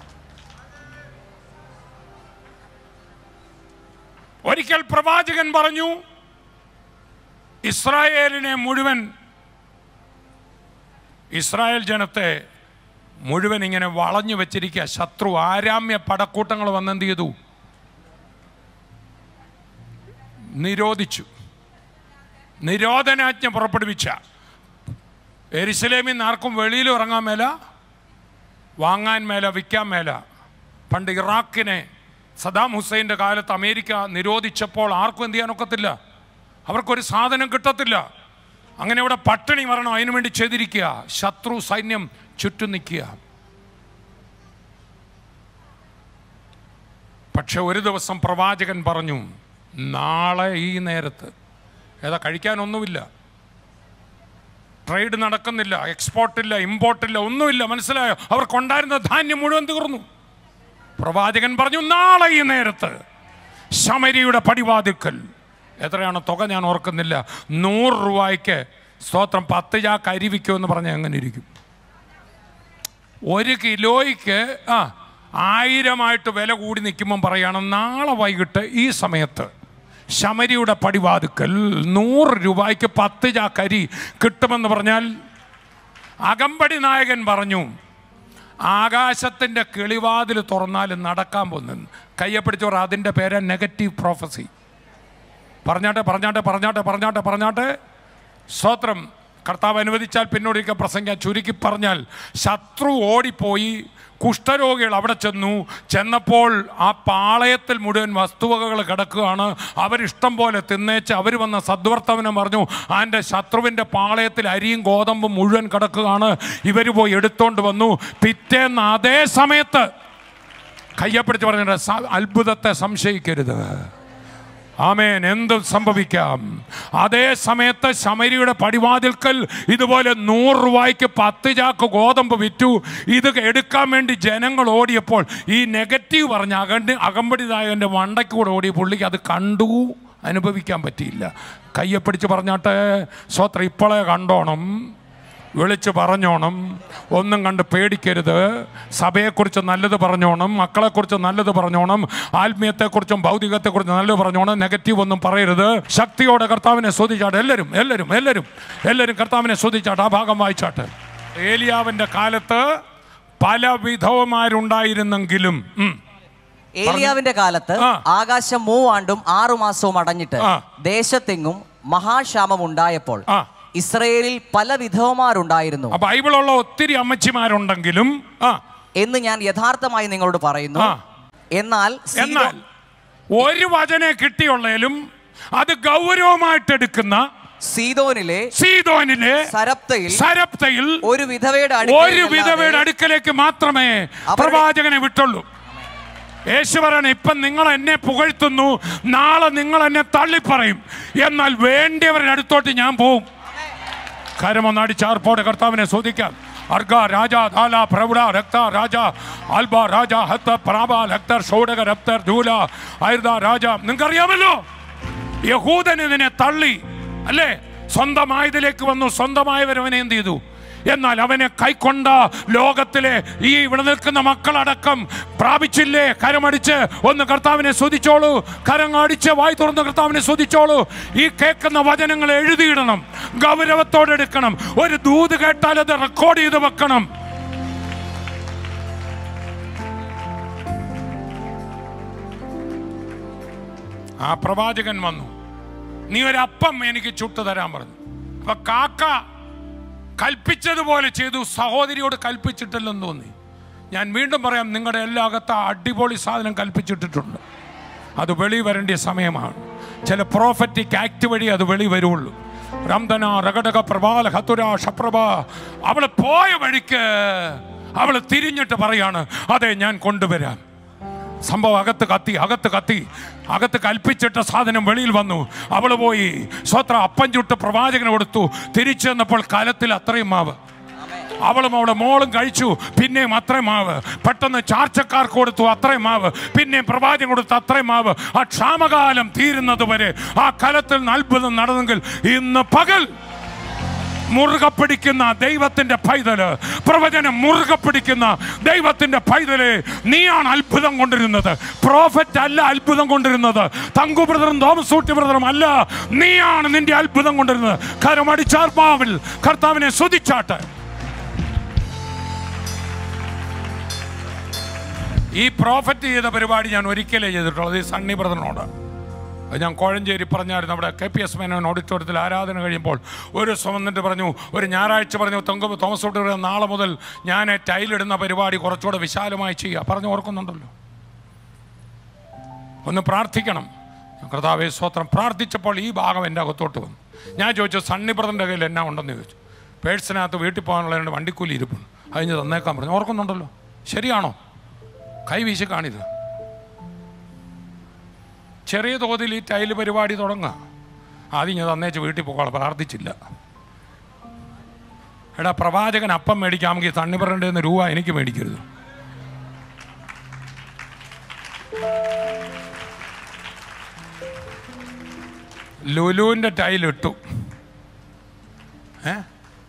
ഒരിക്കൽ പ്രവാചകൻ പറഞ്ഞു ഇസ്രായേലിനെ മുഴുവൻ ഇസ്രായേൽ ജനത്തെ മുഴുവൻ ഇങ്ങനെ വളഞ്ഞു വെച്ചിരിക്കുക ശത്രു ആരാമ്യ പടക്കൂട്ടങ്ങൾ വന്നെന്ത് ചെയ്തു നിരോധിച്ചു നിരോധനാജ്ഞ പുറപ്പെടുവിച്ച എരിശിലേമിൽ നിന്ന് ആർക്കും വെളിയിൽ ഇറങ്ങാൻ മേല വാങ്ങാൻ മേല വിൽക്കാൻ മേല പണ്ട് ഇറാഖിനെ സദാം ഹുസൈൻ്റെ കാലത്ത് അമേരിക്ക നിരോധിച്ചപ്പോൾ ആർക്കും എന്ത് ചെയ്യാനൊക്കത്തില്ല അവർക്കൊരു സാധനം കിട്ടത്തില്ല അങ്ങനെ ഇവിടെ പട്ടിണി മരണം അതിനു വേണ്ടി ചെയ്തിരിക്കുക ശത്രു സൈന്യം ചുറ്റും നിൽക്കുക പക്ഷെ ഒരു ദിവസം പ്രവാചകൻ പറഞ്ഞു നാളെ ഈ നേരത്ത് ഏതാ കഴിക്കാനൊന്നുമില്ല ട്രേഡ് നടക്കുന്നില്ല എക്സ്പോർട്ടില്ല ഇമ്പോർട്ടില്ല ഒന്നുമില്ല മനസ്സിലായോ അവർക്കുണ്ടായിരുന്ന ധാന്യം മുഴുവൻ തീർന്നു പ്രവാചകൻ പറഞ്ഞു നാളെ ഈ നേരത്ത് ശമരിയുടെ പടിവാതിക്കൽ എത്രയാണ് തുക ഞാൻ ഓർക്കുന്നില്ല നൂറ് രൂപയ്ക്ക് സ്തോത്രം പത്ത് ചാക്ക് അരി വിൽക്കുമെന്ന് പറഞ്ഞാൽ എങ്ങനെ ഇരിക്കും ഒരു കിലോയ്ക്ക് ആ ആയിരമായിട്ട് വില കൂടി നിൽക്കുമ്പം പറയാണ് നാളെ വൈകിട്ട് ഈ സമയത്ത് ശമരിയുടെ പടിവാതുക്കൽ നൂറ് രൂപയ്ക്ക് പത്ത് ചാക്കരി കിട്ടുമെന്ന് പറഞ്ഞാൽ അകമ്പടി നായകൻ പറഞ്ഞു ആകാശത്തിൻ്റെ കിളിവാതിൽ തുറന്നാൽ നടക്കാൻ പോകുന്നു കയ്യപ്പിടിച്ചോർ അതിൻ്റെ പേര് നെഗറ്റീവ് പ്രോഫസി പറഞ്ഞാട്ടെ പറഞ്ഞാട്ടെ പറഞ്ഞാട്ടെ പറഞ്ഞാട്ടെ പറഞ്ഞാട്ടെ സ്തോത്രം കർത്താവ് അനുവദിച്ചാൽ പിന്നോടൊരിക്കൽ പ്രസംഗിക്കാൻ ചുരുക്കി പറഞ്ഞാൽ ശത്രു ഓടിപ്പോയി കുഷ്ഠരോഗികൾ അവിടെ ചെന്നു ചെന്നപ്പോൾ ആ പാളയത്തിൽ മുഴുവൻ വസ്തുവകകൾ കിടക്കുകയാണ് അവരിഷ്ടം പോലെ തിന്നേച്ച് അവർ വന്ന സദ്വർത്തവനം പറഞ്ഞു അതിൻ്റെ ശത്രുവിൻ്റെ പാളയത്തിൽ അരിയും ഗോതമ്പും മുഴുവൻ കിടക്കുകയാണ് ഇവർ പോയി എടുത്തോണ്ട് വന്നു പിറ്റേന്ന് അതേ സമയത്ത് കയ്യപ്പിടിച്ച് പറഞ്ഞ അത്ഭുതത്തെ സംശയിക്കരുത് ആമേൻ എന്തും സംഭവിക്കാം അതേ സമയത്ത് ശമരിയുടെ പടിവാതിൽക്കൽ ഇതുപോലെ നൂറ് രൂപയ്ക്ക് പത്ത് ചാക്ക് ഗോതമ്പ് വിറ്റു ഇത് എടുക്കാൻ വേണ്ടി ജനങ്ങൾ ഓടിയപ്പോൾ ഈ നെഗറ്റീവ് പറഞ്ഞ അകണ്ട് അകമ്പടിതായൻ്റെ മണ്ടയ്ക്ക് കൂടെ ഓടിയ പുള്ളിക്ക് അത് കണ്ടു അനുഭവിക്കാൻ പറ്റിയില്ല കയ്യെപ്പിടിച്ച് പറഞ്ഞാട്ടെ സ്വത്ര ഇപ്പോളെ കണ്ടോണം വിളിച്ച് പറഞ്ഞോണം ഒന്നും കണ്ട് പേടിക്കരുത് സഭയെക്കുറിച്ച് നല്ലത് പറഞ്ഞോണം മക്കളെക്കുറിച്ച് നല്ലത് പറഞ്ഞോണം ആത്മീയത്തെക്കുറിച്ചും ഭൗതികത്തെക്കുറിച്ചും നല്ലത് പറഞ്ഞോണം നെഗറ്റീവ് ഒന്നും പറയരുത് ശക്തിയോടെ കർത്താവിനെ സ്തുതിച്ചാട്ടെ എല്ലാവരും എല്ലാവരും എല്ലാവരും എല്ലാവരും കർത്താവിനെ സ്തുതിച്ചാട്ടെ ആ ഭാഗം വായിച്ചാട്ടെ ഏലിയാവിൻ്റെ കാലത്ത് പല വിധവമാരുണ്ടായിരുന്നെങ്കിലും ഉം, ഏലിയാവിന്റെ കാലത്ത് ആ. ആകാശം മൂവാണ്ടും ആറു മാസവും അടഞ്ഞിട്ട് ആ. ദേശത്തെങ്ങും മഹാക്ഷാമം ഉണ്ടായപ്പോൾ ആ. ഇസ്രയേലിൽ പല വിധവമാരുണ്ടായിരുന്നു ആ ബൈബിളുള്ള ഒത്തിരി അമ്മച്ചിമാരുണ്ടെങ്കിലും ആ എന്ന് ഞാൻ യഥാർത്ഥമായി നിങ്ങളോട് പറയുന്നു ആ. എന്നാൽ സീദോ- എന്നാൽ ഒരു വചനെ കിട്ടിയുള്ളതിലും അത് ഗൗരവമായിട്ട് എടുക്കുന്ന സീദോനിലെ സീതോനിലെ സരപ്തയിൽ സരപ്തയിൽ ഒരു വിധവയുടെ ഒരു അടുക്കലല്ലാതെ വിധവയുടെ അടുക്കലേക്ക് മാത്രമേ അവരുടെ- പ്രവാചകനെ വിട്ടുള്ളൂ യേശു പറയണ ഇപ്പം നിങ്ങൾ എന്നെ പുകഴ്ത്തുന്നു നാളെ നിങ്ങൾ എന്നെ തള്ളിപ്പറയും എന്നാൽ വേണ്ടിയവരുടെ അടുത്തോട്ട് ഞാൻ പോവും കരമൊന്നടിച്ചാർപ്പോടെ കർത്താവിനെ ചോദിക്കാം അർഗ രാജ ധാല പ്രൗഢ രക്ത രാജ ആൽബ രാജ ഹത്ത പ്രാബ ലക്തർ ഷോഡക രപ്തർ ധൂല ആയുർദ രാജ നിങ്ങൾക്കറിയാമല്ലോ യഹൂദൻ ഇതിനെ തള്ളി അല്ലേ സ്വന്തമായതിലേക്ക് വന്നു സ്വന്തമായവരവനെ എന്ത് ചെയ്തു എന്നാൽ അവനെ കൈക്കൊണ്ട ലോകത്തിലെ ഈ ഇവിടെ നിൽക്കുന്ന മക്കളടക്കം പ്രാപിച്ചില്ലേ കരമടിച്ച് ഒന്ന് കർത്താവിനെ സ്തുതിച്ചോളൂ കരങ്ങടിച്ച് വായി തുറന്ന് കർത്താവിനെ സ്തുതിച്ചോളൂ ഈ കേൾക്കുന്ന വചനങ്ങൾ എഴുതിയിടണം ഗൗരവത്തോടെ എടുക്കണം ഒരു ദൂത് കേട്ടാൽ അത് റെക്കോർഡ് ചെയ്ത് വെക്കണം ആ പ്രവാചകൻ വന്നു നീ ഒരു അപ്പം എനിക്ക് ചുട്ടു തരാൻ പറഞ്ഞു അപ്പൊ കാക്ക കൽപ്പിച്ചതുപോലെ ചെയ്തു സഹോദരിയോട് കൽപ്പിച്ചിട്ടില്ലെന്ന് തോന്നി ഞാൻ വീണ്ടും പറയാം നിങ്ങളുടെ എല്ലാ അകത്ത അടിപൊളി സാധനം കൽപ്പിച്ചിട്ടിട്ടുണ്ട് അത് വെളി വരേണ്ട സമയമാണ് ചില പ്രോഫറ്റിക് ആക്ട് വഴി അത് വെളി വരുള്ളൂ റംദന റഗടക പ്രഭാല ഹത്തുര ഷപ്രഭ അവൾ പോയ വഴിക്ക് അവൾ തിരിഞ്ഞിട്ട് പറയാണ് അതെ ഞാൻ കൊണ്ടുവരാം സംഭവം അകത്ത് കത്തി അകത്ത് കത്തി അകത്ത് കൽപ്പിച്ചിട്ട സാധനം വെളിയിൽ വന്നു അവൾ പോയി സ്വത്ര അപ്പം ചുട്ട് പ്രവാചകന് കൊടുത്തു തിരിച്ചു വന്നപ്പോൾ കലത്തിൽ അത്രയും മാവ് അവളും അവളെ മോളും കഴിച്ചു പിന്നെയും അത്രയും മാവ് പെട്ടെന്ന് ചാർച്ചക്കാർക്ക് കൊടുത്തു അത്രയും മാവ് പിന്നെയും പ്രവാചകൻ കൊടുത്തു അത്രയും മാവ് ആ ക്ഷാമകാലം തീരുന്നത് വരെ ആ കലത്തിൽ നിന്ന് അത്ഭുതം നടന്നെങ്കിൽ ഇന്ന് പകൽ മുറുകെ പിടിക്കുന്ന ദൈവത്തിന്റെ പൈതല് പ്രവചനം മുറുകെ പിടിക്കുന്ന ദൈവത്തിന്റെ പൈതല് നീയാണ് അത്ഭുതം കൊണ്ടിരുന്നത് പ്രോഫറ്റ് അല്ല അത്ഭുതം കൊണ്ടിരുന്നത് തങ്കു ബ്രദറും തോമസ് ഊട്ടി ബ്രദറും അല്ല നീയാണ് നിന്റെ അത്ഭുതം കൊണ്ടിരുന്നത് കരമടിച്ചാർമാവിൽ കർത്താവിനെ സ്തുതിച്ചാട്ട് ഈ പ്രോഫറ്റ് ചെയ്ത പരിപാടി ഞാൻ ഒരിക്കലേ ചെയ്തിട്ടുള്ളത് ഈ സണ്ണി ബ്രദറിനോട് അത് ഞാൻ കോഴഞ്ചേരി പറഞ്ഞായിരുന്നു നമ്മുടെ കെ പി എസ് മേനോൻ ഓഡിറ്റോറിയത്തിൽ ആരാധന കഴിയുമ്പോൾ ഒരു വന്നിട്ട് പറഞ്ഞു ഒരു ഞായറാഴ്ച പറഞ്ഞു തൊങ്ക തോമസ് തൊട്ട് നാളെ മുതൽ ഞാൻ ടൈലിടുന്ന പരിപാടി കുറച്ചുകൂടെ വിശാലമായി ചെയ്യുക പറഞ്ഞു ഓർക്കുന്നുണ്ടല്ലോ ഒന്ന് പ്രാർത്ഥിക്കണം കർത്താവേ സ്വത്രം പ്രാർത്ഥിച്ചപ്പോൾ ഈ ഭാഗം എൻ്റെ അകത്തോട്ട് വന്നു ഞാൻ ചോദിച്ചു സണ്ണി ബ്രദറിൻ്റെ കയ്യിൽ എന്നാ ഉണ്ടെന്ന് ചോദിച്ചു പേഴ്സിനകത്ത് വീട്ടിൽ പോകാനുള്ള രണ്ട് വണ്ടിക്കൂലി ഇരിപ്പുണ്ട് അതിന് തന്നേക്കാൻ പറഞ്ഞു ഓർക്കുന്നുണ്ടല്ലോ ശരിയാണോ കൈ വീശി കാണിത് ചെറിയ തോതിൽ ഈ ടൈല് പരിപാടി തുടങ്ങുക ആദ്യം ഞാൻ തന്നേച്ച് വീട്ടിൽ പോകാൻ പ്രാർത്ഥിച്ചില്ല എടാ പ്രവാചകൻ അപ്പം മേടിക്കാമെങ്കിൽ തണ്ണിപ്പറേണ്ട രൂപ എനിക്ക് മേടിക്കരുത് ലുലുവിൻ്റെ ടൈലിട്ടു ഏ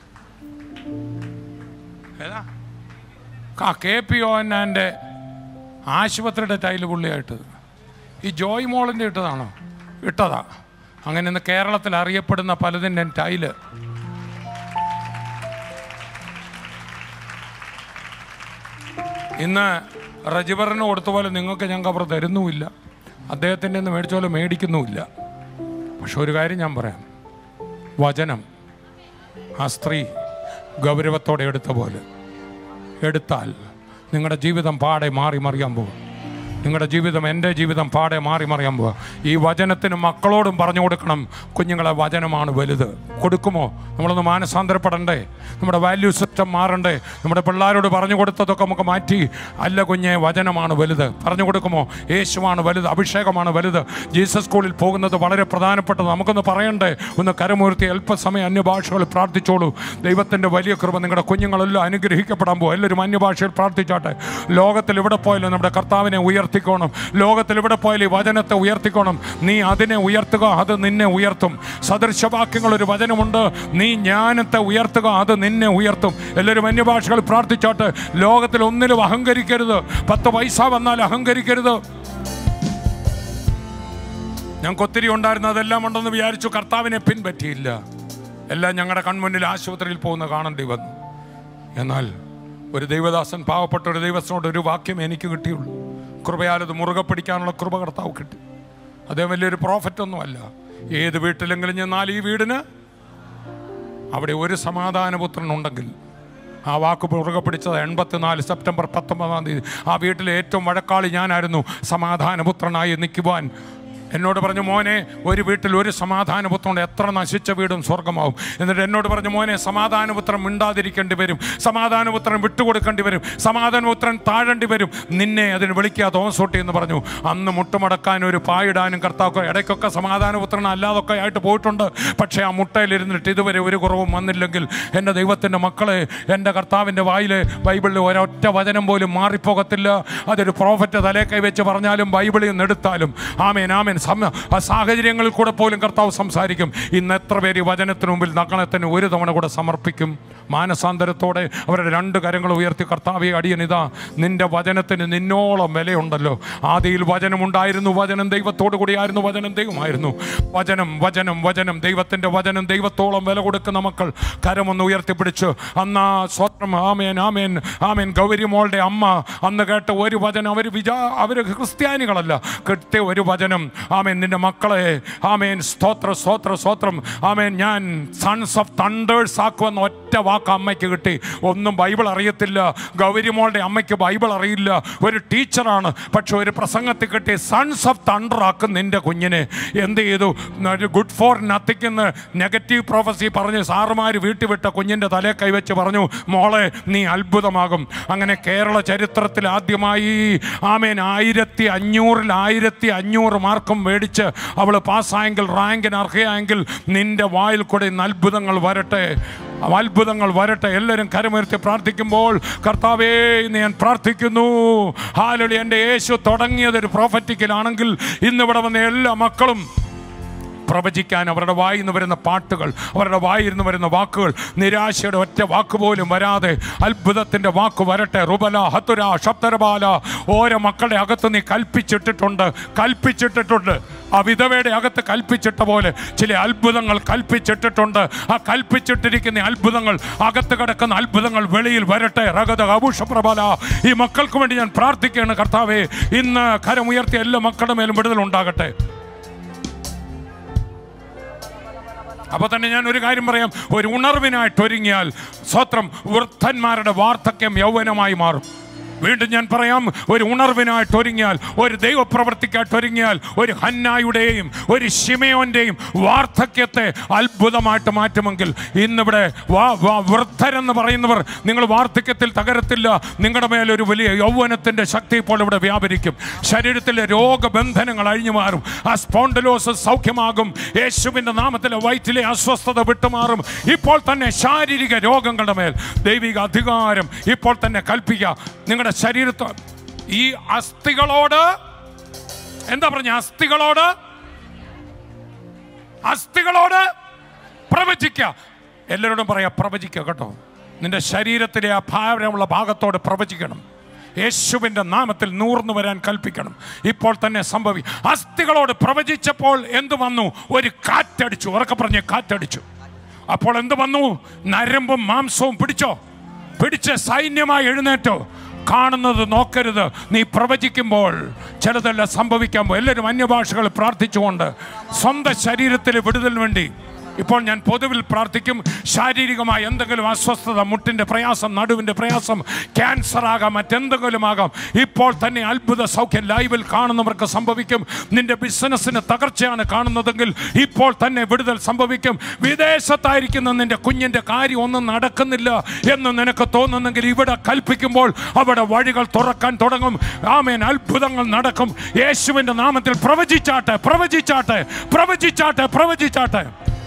ഏതാ ആ കെ പി ഒ എൻ്റെ ആശുപത്രിയുടെ ടൈല് പുള്ളിയായിട്ടത് ഈ ജോയ് മോളിൻ്റെ ഇട്ടതാണോ ഇട്ടതാ അങ്ങനെ ഇന്ന് കേരളത്തിൽ അറിയപ്പെടുന്ന പലതിൻ്റെ ടൈല് ഇന്ന് റജിബറിന് കൊടുത്ത പോലെ നിങ്ങൾക്ക് ഞങ്ങൾക്ക് അവർ തരുന്നുമില്ല അദ്ദേഹത്തിൻ്റെ നിന്ന് മേടിച്ച പോലെ മേടിക്കുന്നുമില്ല പക്ഷെ ഒരു കാര്യം ഞാൻ പറയാം വചനം ആ സ്ത്രീ ഗൗരവത്തോടെ എടുത്ത പോലെ എടുത്താൽ നിങ്ങളുടെ ജീവിതം പാടെ മാറി മറിയാൻ പോകും നിങ്ങളുടെ ജീവിതം എൻ്റെ ജീവിതം പാടെ മാറി മറിയാൻ പോവുക ഈ വചനത്തിന് മക്കളോടും പറഞ്ഞു കൊടുക്കണം കുഞ്ഞുങ്ങളെ വചനമാണ് വലുത് കൊടുക്കുമോ നമ്മളൊന്ന് മാനസാന്തരപ്പെടണ്ടേ നമ്മുടെ വാല്യൂ സിസ്റ്റം മാറണ്ടേ നമ്മുടെ പിള്ളേരോട് പറഞ്ഞു കൊടുത്തതൊക്കെ നമുക്ക് മാറ്റി അല്ല കുഞ്ഞെ വചനമാണ് വലുത് പറഞ്ഞു കൊടുക്കുമോ യേശുവാണ് വലുത് അഭിഷേകമാണ് വലുത് ജീസസ് സ്കൂളിൽ പോകുന്നത് വളരെ പ്രധാനപ്പെട്ടത് നമുക്കൊന്ന് പറയണ്ടേ ഒന്ന് കരമൂർത്തി അല്പസമയം അന്യഭാഷകളിൽ പ്രാർത്ഥിച്ചോളൂ ദൈവത്തിൻ്റെ വലിയ കൃപ നിങ്ങളുടെ കുഞ്ഞുങ്ങളെല്ലാം അനുഗ്രഹിക്കപ്പെടാൻ പോകും എല്ലാവരും അന്യഭാഷയിൽ പ്രാർത്ഥിച്ചാട്ടെ ലോകത്തിൽ എവിടെ പോയാലും നമ്മുടെ കർത്താവിനെ ഉയർത്തിക്കോണം ലോകത്തിൽ എവിടെ പോയാലും ഈ വചനത്തെ ഉയർത്തിക്കോണം നീ അതിനെ ഉയർത്തുക അത് നിന്നെ ഉയർത്തും സദൃശവാക്യങ്ങൾ ഒരു വചനമുണ്ട് നീ ജ്ഞാനത്തെ ഉയർത്തുക അത് നിന്നെ ഉയർത്തും എല്ലാവരും അന്യഭാഷകൾ പ്രാർത്ഥിച്ചാട്ടെ ലോകത്തിൽ ഒന്നിലും അഹങ്കരിക്കരുത് പത്ത് പൈസ വന്നാൽ അഹങ്കരിക്കരുത് ഞങ്ങൾക്ക് ഒത്തിരി ഉണ്ടായിരുന്നു അതെല്ലാം ഉണ്ടെന്ന് വിചാരിച്ചു കർത്താവിനെ പിൻപറ്റിയില്ല എല്ലാം ഞങ്ങളുടെ കൺമുന്നിൽ ആശുപത്രിയിൽ പോകുന്ന കാണേണ്ടി വന്നു എന്നാൽ ഒരു ദൈവദാസൻ പാവപ്പെട്ട ഒരു ദൈവത്തിനോട് ഒരു വാക്യം എനിക്ക് കിട്ടിയുള്ളൂ കൃപയാൽ അത് മുറുകെ പിടിക്കാനുള്ള കൃപ കർത്താവ് കിട്ടി അദ്ദേഹം വലിയൊരു പ്രോഫറ്റ് ഒന്നുമല്ല ഏത് വീട്ടിലെങ്കിലും ചെന്നാൽ ഈ വീടിന് അവിടെ ഒരു സമാധാനപുത്രൻ ഉണ്ടെങ്കിൽ ആ വാക്ക് മുറുകെ പിടിച്ചത് എൺപത്തിനാല് സെപ്റ്റംബർ പത്തൊമ്പതാം തീയതി ആ വീട്ടിലെ ഏറ്റവും വഴക്കാളി ഞാനായിരുന്നു സമാധാനപുത്രനായി നിൽക്കുവാൻ എന്നോട് പറഞ്ഞു മോനെ ഒരു വീട്ടിൽ ഒരു സമാധാനപുത്രനുണ്ട് എത്ര നശിച്ച വീടും സ്വർഗമാവും എന്നിട്ട് എന്നോട് പറഞ്ഞു മോനെ സമാധാനപുത്രൻ മിണ്ടാതിരിക്കേണ്ടി വരും സമാധാനപുത്രൻ വിട്ടുകൊടുക്കേണ്ടി വരും സമാധാനപുത്രൻ താഴേണ്ടി വരും നിന്നെ അതിന് വിളിക്കുക തോമസോട്ടി എന്ന് പറഞ്ഞു അന്ന് മുട്ടുമടക്കാൻ ഒരു പായിടാനും കർത്താവ് ഇടയ്ക്കൊക്കെ സമാധാനപുത്രൻ അല്ലാതൊക്കെ ആയിട്ട് പോയിട്ടുണ്ട് പക്ഷേ ആ മുട്ടയിലിരുന്നിട്ട് ഇതുവരെ ഒരു കുറവും വന്നില്ലെങ്കിൽ എൻ്റെ ദൈവത്തിൻ്റെ മക്കളെ എൻ്റെ കർത്താവിൻ്റെ വായിലെ ബൈബിളിൽ ഒരൊറ്റ വചനം പോലും മാറിപ്പോകത്തില്ല അതൊരു പ്രോഫറ്റ് തലേ കൈവച്ച് പറഞ്ഞാലും ബൈബിളിൽ നിന്ന് എടുത്താലും ആമേൻ ആമേൻ സമ ആ സാഹചര്യങ്ങളിൽ കൂടെ പോലും കർത്താവ് സംസാരിക്കും ഇന്ന് എത്ര പേര് ഈ വചനത്തിന് മുമ്പിൽ നഗണത്തിന് ഒരു തവണ കൂടെ സമർപ്പിക്കും മാനസാന്തരത്തോടെ അവരുടെ രണ്ട് കരങ്ങൾ ഉയർത്തി കർത്താവെ അടിയനിതാ നിന്റെ വചനത്തിന് നിന്നോളം വിലയുണ്ടല്ലോ ആദിയിൽ വചനമുണ്ടായിരുന്നു വചനം ദൈവത്തോടു കൂടിയായിരുന്നു വചനം ദൈവമായിരുന്നു വചനം വചനം വചനം ദൈവത്തിൻ്റെ വചനം ദൈവത്തോളം വില കൊടുക്കുന്ന മക്കൾ കരമൊന്ന് ഉയർത്തിപ്പിടിച്ച് അന്ന് ആ സ്വത്രം ആമേൻ ആമേൻ ആമേൻ ഗൗരി മോളുടെ അമ്മ അന്ന് കേട്ട ഒരു വചനം അവർ വിചാ അവർ ക്രിസ്ത്യാനികളല്ല കിട്ടിയ ഒരു വചനം ആമേൻ നിന്റെ മക്കളെ ആമേൻ സ്തോത്ര സ്തോത്ര സ്തോത്രം ആമേൻ ഞാൻ സൺസ് ഓഫ് തണ്ടേഴ്സ് ആക്കുമെന്ന് ഒറ്റ വാക്ക് അമ്മയ്ക്ക് കിട്ടി ഒന്നും ബൈബിൾ അറിയത്തില്ല ഗൗരിമോളുടെ അമ്മയ്ക്ക് ബൈബിൾ അറിയില്ല ഒരു ടീച്ചറാണ് പക്ഷെ ഒരു പ്രസംഗത്തിൽ കിട്ടി സൺസ് ഓഫ് തണ്ടർ ആക്കും നിന്റെ കുഞ്ഞിനെ എന്ത് ചെയ്തു ഗുഡ് ഫോർ നത്തിക്ക് എന്ന് നെഗറ്റീവ് പ്രൊഫസി പറഞ്ഞ് സാറുമാർ വീട്ടിൽ വിട്ട കുഞ്ഞിൻ്റെ തലേ കൈവച്ച് പറഞ്ഞു മോളെ നീ അത്ഭുതമാകും അങ്ങനെ കേരള ചരിത്രത്തിൽ ആദ്യമായി ആമേൻ ആയിരത്തി അഞ്ഞൂറിൽ ആയിരത്തി അഞ്ഞൂറ് മാർക്കും മേടിച്ച് അവൾ പാസ്സായെങ്കിൽ റാങ്കിന് അർഹയായെങ്കിൽ നിന്റെ വായിൽ കൂടെ ഇന്ന് അത്ഭുതങ്ങൾ വരട്ടെ അത്ഭുതങ്ങൾ വരട്ടെ എല്ലാവരും കരമുയർത്തി പ്രാർത്ഥിക്കുമ്പോൾ കർത്താവേ എന്ന് ഞാൻ പ്രാർത്ഥിക്കുന്നു ഹാലളി എൻ്റെ യേശു തുടങ്ങിയത് ഒരു പ്രോഫറ്റിക്കലാണെങ്കിൽ ഇന്നിവിടെ വന്ന എല്ലാ മക്കളും പ്രവചിക്കാൻ അവരുടെ വായിൽ നിന്ന് വരുന്ന പാട്ടുകൾ അവരുടെ വായിൽ നിന്ന് വരുന്ന വാക്കുകൾ നിരാശയുടെ ഒറ്റ വാക്ക് പോലും വരാതെ അത്ഭുതത്തിൻ്റെ വാക്ക് വരട്ടെ റുബല ഹത്തുര ഷപ്തരബാല ഓരോ മക്കളുടെ അകത്ത് നീ കൽപ്പിച്ചിട്ടിട്ടുണ്ട് കൽപ്പിച്ചിട്ടിട്ടുണ്ട് ആ വിധവയുടെ അകത്ത് കൽപ്പിച്ചിട്ട പോലെ ചില അത്ഭുതങ്ങൾ കൽപ്പിച്ചിട്ടിട്ടുണ്ട് ആ കൽപ്പിച്ചിട്ടിരിക്കുന്ന അത്ഭുതങ്ങൾ അകത്ത് കിടക്കുന്ന അത്ഭുതങ്ങൾ വെളിയിൽ വരട്ടെ റഗത അഭൂഷപ്രബല ഈ മക്കൾക്ക് വേണ്ടി ഞാൻ പ്രാർത്ഥിക്കുകയാണ് കർത്താവേ ഇന്ന് കരമുയർത്തിയ എല്ലാ മക്കളുടെ മേലും വിടുതൽ ഉണ്ടാകട്ടെ അപ്പൊ തന്നെ ഞാൻ ഒരു കാര്യം പറയാം ഒരു ഉണർവിനായിട്ട് ഒരുങ്ങിയാൽ സ്വത്രം വൃദ്ധന്മാരുടെ വാർദ്ധക്യം യൗവനമായി മാറും വീണ്ടും ഞാൻ പറയാം ഒരു ഉണർവിനായിട്ട് ഒരുങ്ങിയാൽ ഒരു ദൈവപ്രവർത്തിക്കായിട്ട് ഒരുങ്ങിയാൽ ഒരു ഹന്നായുടെയും ഒരു ഷിമയോന്റെയും വാർദ്ധക്യത്തെ അത്ഭുതമായിട്ട് മാറ്റുമെങ്കിൽ ഇന്നിവിടെ വാ വാ വൃദ്ധരെന്ന് പറയുന്നവർ നിങ്ങൾ വാർദ്ധക്യത്തിൽ തകരത്തില്ല നിങ്ങളുടെ മേലൊരു വലിയ യൗവനത്തിന്റെ ശക്തി ഇപ്പോൾ ഇവിടെ വ്യാപരിക്കും ശരീരത്തിലെ രോഗബന്ധനങ്ങൾ അഴിഞ്ഞു മാറും ആ സ്പോണ്ടലോസ് സൗഖ്യമാകും യേശുവിന്റെ നാമത്തിലെ വയറ്റിലെ അസ്വസ്ഥത വിട്ടുമാറും ഇപ്പോൾ തന്നെ ശാരീരിക രോഗങ്ങളുടെ മേൽ ദൈവിക അധികാരം ഇപ്പോൾ തന്നെ കൽപ്പിക്കുക നിങ്ങളുടെ ശരീരത്ത് ഈ അസ്ഥികളോട് എന്താ പറഞ്ഞ അസ്ഥികളോട് അസ്ഥികളോട് പ്രവചിക്കുക എല്ലാവരോടും പറയാ പ്രവചിക്കുക കേട്ടോ നിന്റെ ശരീരത്തിലെ ആ ഭാരമുള്ള ഭാഗത്തോട് പ്രവചിക്കണം യേശുവിൻ്റെ നാമത്തിൽ നൂർന്നു വരാൻ കൽപ്പിക്കണം ഇപ്പോൾ തന്നെ സംഭവി അസ്ഥികളോട് പ്രവചിച്ചപ്പോൾ എന്ത് വന്നു ഒരു കാറ്റടിച്ചു ഉറക്കെ പറഞ്ഞ് കാറ്റടിച്ചു അപ്പോൾ എന്ത് വന്നു നരമ്പും മാംസവും പിടിച്ചോ പിടിച്ച് സൈന്യമായി എഴുന്നേറ്റോ കാണുന്നത് നോക്കരുത് നീ പ്രവചിക്കുമ്പോൾ ചിലതെല്ലാം സംഭവിക്കാൻ പോകും എല്ലാവരും അന്യഭാഷകൾ പ്രാർത്ഥിച്ചുകൊണ്ട് സ്വന്തം ശരീരത്തിൽ വിടുതലിന് വേണ്ടി ഇപ്പോൾ ഞാൻ പൊതുവിൽ പ്രാർത്ഥിക്കും ശാരീരികമായ എന്തെങ്കിലും അസ്വസ്ഥത മുട്ടിൻ്റെ പ്രയാസം നടുവിൻ്റെ പ്രയാസം ക്യാൻസർ ആകാം മറ്റെന്തെങ്കിലും ആകാം ഇപ്പോൾ തന്നെ അത്ഭുത സൗഖ്യം ലൈവിൽ കാണുന്നവർക്ക് സംഭവിക്കും നിന്റെ ബിസിനസ്സിന് തകർച്ചയാണ് കാണുന്നതെങ്കിൽ ഇപ്പോൾ തന്നെ വിടുതൽ സംഭവിക്കും വിദേശത്തായിരിക്കുന്ന നിന്റെ കുഞ്ഞിൻ്റെ കാര്യം ഒന്നും നടക്കുന്നില്ല എന്ന് നിനക്ക് തോന്നുന്നെങ്കിൽ ഇവിടെ കൽപ്പിക്കുമ്പോൾ അവിടെ വഴികൾ തുറക്കാൻ തുടങ്ങും ആമേൻ അത്ഭുതങ്ങൾ നടക്കും യേശുവിൻ്റെ നാമത്തിൽ പ്രവചിച്ചാട്ടെ പ്രവചിച്ചാട്ടെ പ്രവചിച്ചാട്ടെ പ്രവചിച്ചാട്ടെ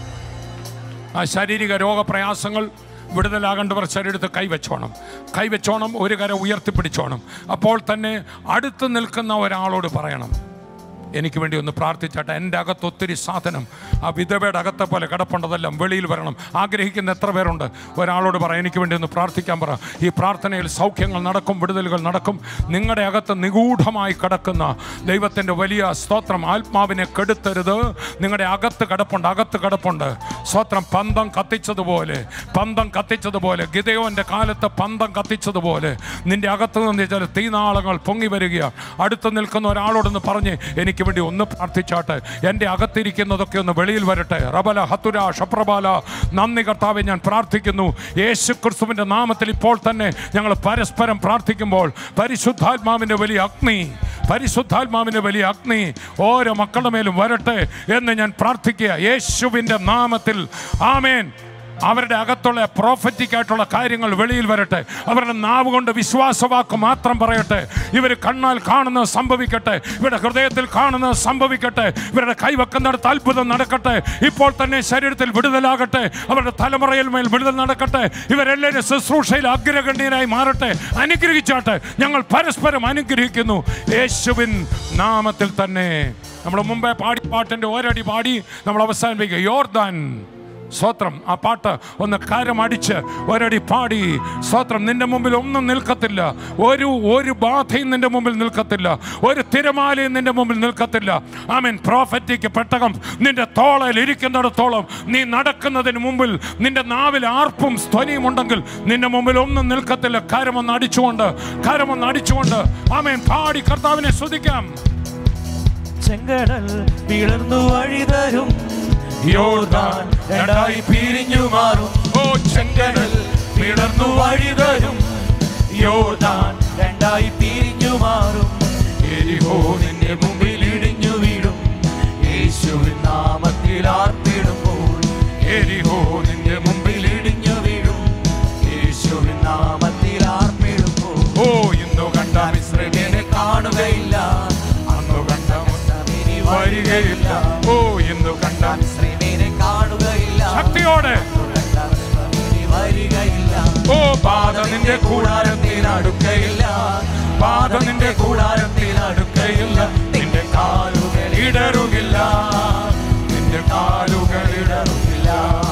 ആ ശാരീരിക രോഗപ്രയാസങ്ങൾ വിടുതലാകേണ്ടവർ ശരീരത്തിൽ കൈവച്ചോണം കൈവച്ചോണം ഒരു കര ഉയർത്തിപ്പിടിച്ചോണം അപ്പോൾ തന്നെ അടുത്ത് നിൽക്കുന്ന ഒരാളോട് പറയണം എനിക്ക് വേണ്ടി ഒന്ന് പ്രാർത്ഥിച്ചാട്ടെ എൻ്റെ അകത്ത് ഒത്തിരി സാധനം ആ വിധവയുടെ അകത്തെ പോലെ കിടപ്പുണ്ടതെല്ലാം വെളിയിൽ വരണം ആഗ്രഹിക്കുന്ന എത്ര പേരുണ്ട് ഒരാളോട് പറ എനിക്ക് വേണ്ടി ഒന്ന് പ്രാർത്ഥിക്കാൻ പറ ഈ പ്രാർത്ഥനയിൽ സൗഖ്യങ്ങൾ നടക്കും വിടുതലുകൾ നടക്കും നിങ്ങളുടെ അകത്ത് നിഗൂഢമായി കിടക്കുന്ന ദൈവത്തിൻ്റെ വലിയ സ്തോത്രം ആത്മാവിനെ കെടുത്തരുത് നിങ്ങളുടെ അകത്ത് കിടപ്പുണ്ട് അകത്ത് കിടപ്പുണ്ട് സ്തോത്രം പന്തം കത്തിച്ചതുപോലെ പന്തം കത്തിച്ചതുപോലെ ഗിതയോൻ്റെ കാലത്ത് പന്തം കത്തിച്ചതുപോലെ നിന്റെ അകത്ത് നിന്ന് ചില തീനാളങ്ങൾ പൊങ്ങി വരിക അടുത്ത് നിൽക്കുന്ന ഒരാളോടൊന്ന് പറഞ്ഞ് എനിക്ക് വേണ്ടി ഒന്ന് പ്രാർത്ഥിച്ചാട്ടെ എൻ്റെ അകത്തിരിക്കുന്നതൊക്കെ ഒന്ന് വെളിയിൽ വരട്ടെ റബല ഹത്തുര ഷപ്രബാല നന്ദി കർത്താവെ ഞാൻ പ്രാർത്ഥിക്കുന്നു യേശു ക്രിസ്തുവിൻ്റെ നാമത്തിൽ ഇപ്പോൾ തന്നെ ഞങ്ങൾ പരസ്പരം പ്രാർത്ഥിക്കുമ്പോൾ പരിശുദ്ധാത്മാവിൻ്റെ വലിയ അഗ്നി പരിശുദ്ധാത്മാവിൻ്റെ വലിയ അഗ്നി ഓരോ മക്കളുടെ മേലും വരട്ടെ എന്ന് ഞാൻ പ്രാർത്ഥിക്കുക യേശുവിൻ്റെ നാമത്തിൽ ആമേൻ അവരുടെ അകത്തുള്ള പ്രോഫറ്റിക് ആയിട്ടുള്ള കാര്യങ്ങൾ വെളിയിൽ വരട്ടെ അവരുടെ നാവ് കൊണ്ട് വിശ്വാസവാക്ക് മാത്രം പറയട്ടെ ഇവർ കണ്ണാൽ കാണുന്നത് സംഭവിക്കട്ടെ ഇവരുടെ ഹൃദയത്തിൽ കാണുന്നത് സംഭവിക്കട്ടെ ഇവരുടെ കൈവക്കുന്നിടത്ത് അത്ഭുതം നടക്കട്ടെ ഇപ്പോൾ തന്നെ ശരീരത്തിൽ വിടുതലാകട്ടെ അവരുടെ തലമുറയിൽ മേൽ വിടുതൽ നടക്കട്ടെ ഇവരെല്ലാവരും ശുശ്രൂഷയിൽ അഗ്രഗണ്യരായി മാറട്ടെ അനുഗ്രഹിച്ചാട്ടെ ഞങ്ങൾ പരസ്പരം അനുഗ്രഹിക്കുന്നു യേശുവിൻ നാമത്തിൽ തന്നെ നമ്മൾ മുമ്പേ പാടി പാട്ടിൻ്റെ ഒരടി പാടി നമ്മൾ അവസാനിപ്പിക്കുക യോർദാൻ സ്തോത്രം ആ പാട്ട് ഒന്ന് കരമടിച്ച് ഒരടി പാടി സ്തോത്രം നിന്റെ മുമ്പിൽ ഒന്നും നിൽക്കത്തില്ല ഒരു ഒരു ബാധയും നിന്റെ മുമ്പിൽ നിൽക്കത്തില്ല ഒരു തിരമാലയും നിന്റെ മുമ്പിൽ നിൽക്കത്തില്ല ആമീൻ പ്രോഫറ്റിക്ക് പെട്ടകം നിന്റെ തോളയിൽ ഇരിക്കുന്നിടത്തോളം നീ നടക്കുന്നതിന് മുമ്പിൽ നിന്റെ നാവിൽ ആർപ്പും ധ്വനിയും ഉണ്ടെങ്കിൽ നിന്റെ മുമ്പിൽ ഒന്നും നിൽക്കത്തില്ല കരമൊന്ന് അടിച്ചുകൊണ്ട് കരമൊന്ന് അടിച്ചുകൊണ്ട് ആമേൻ പാടി കർത്താവിനെ സ്തുതിക്കാം ചെങ്കടൽ പിളർന്നു വഴിതരും യോർദാൻ രണ്ടായി പിരിഞ്ഞു മാറും ഓ ചെങ്കടൽ പിളർന്നു വഴിതരും യോർദാൻ രണ്ടായി പിരിഞ്ഞു മാറും എരിഹോ നിന്റെ മുമ്പിൽ ഇടിഞ്ഞു വീഴും യേശുവിൻ നാമത്തിൽ ആർപ്പിടുമ്പോൾ എരിഹോ നിന്റെ മുമ്പിൽ ഇടിഞ്ഞു വീഴും യേശുവിൻ നാമത്തിൽ ആർപ്പിടുമ്പോൾ ഓ ഇന്നു കണ്ട മിശ്രനെ കാണുകയില്ല അന്നു കണ്ട ഇനി വരികയില്ല ഓ ഇന്നു കണ്ട മിശ്രനെ കാണുകയില്ല ശക്തിയോടെ ഇനി വരികയില്ല ഓ ബാധ നിന്റെ കൂടാരത്തിൽ അടുക്കയില്ല ബാധ നിന്റെ കൂടാരത്തിൽ അടുക്കയില്ല നിന്റെ കാലുകൾ ഇടറുകില്ല നിന്റെ കാലുകളിടറില്ല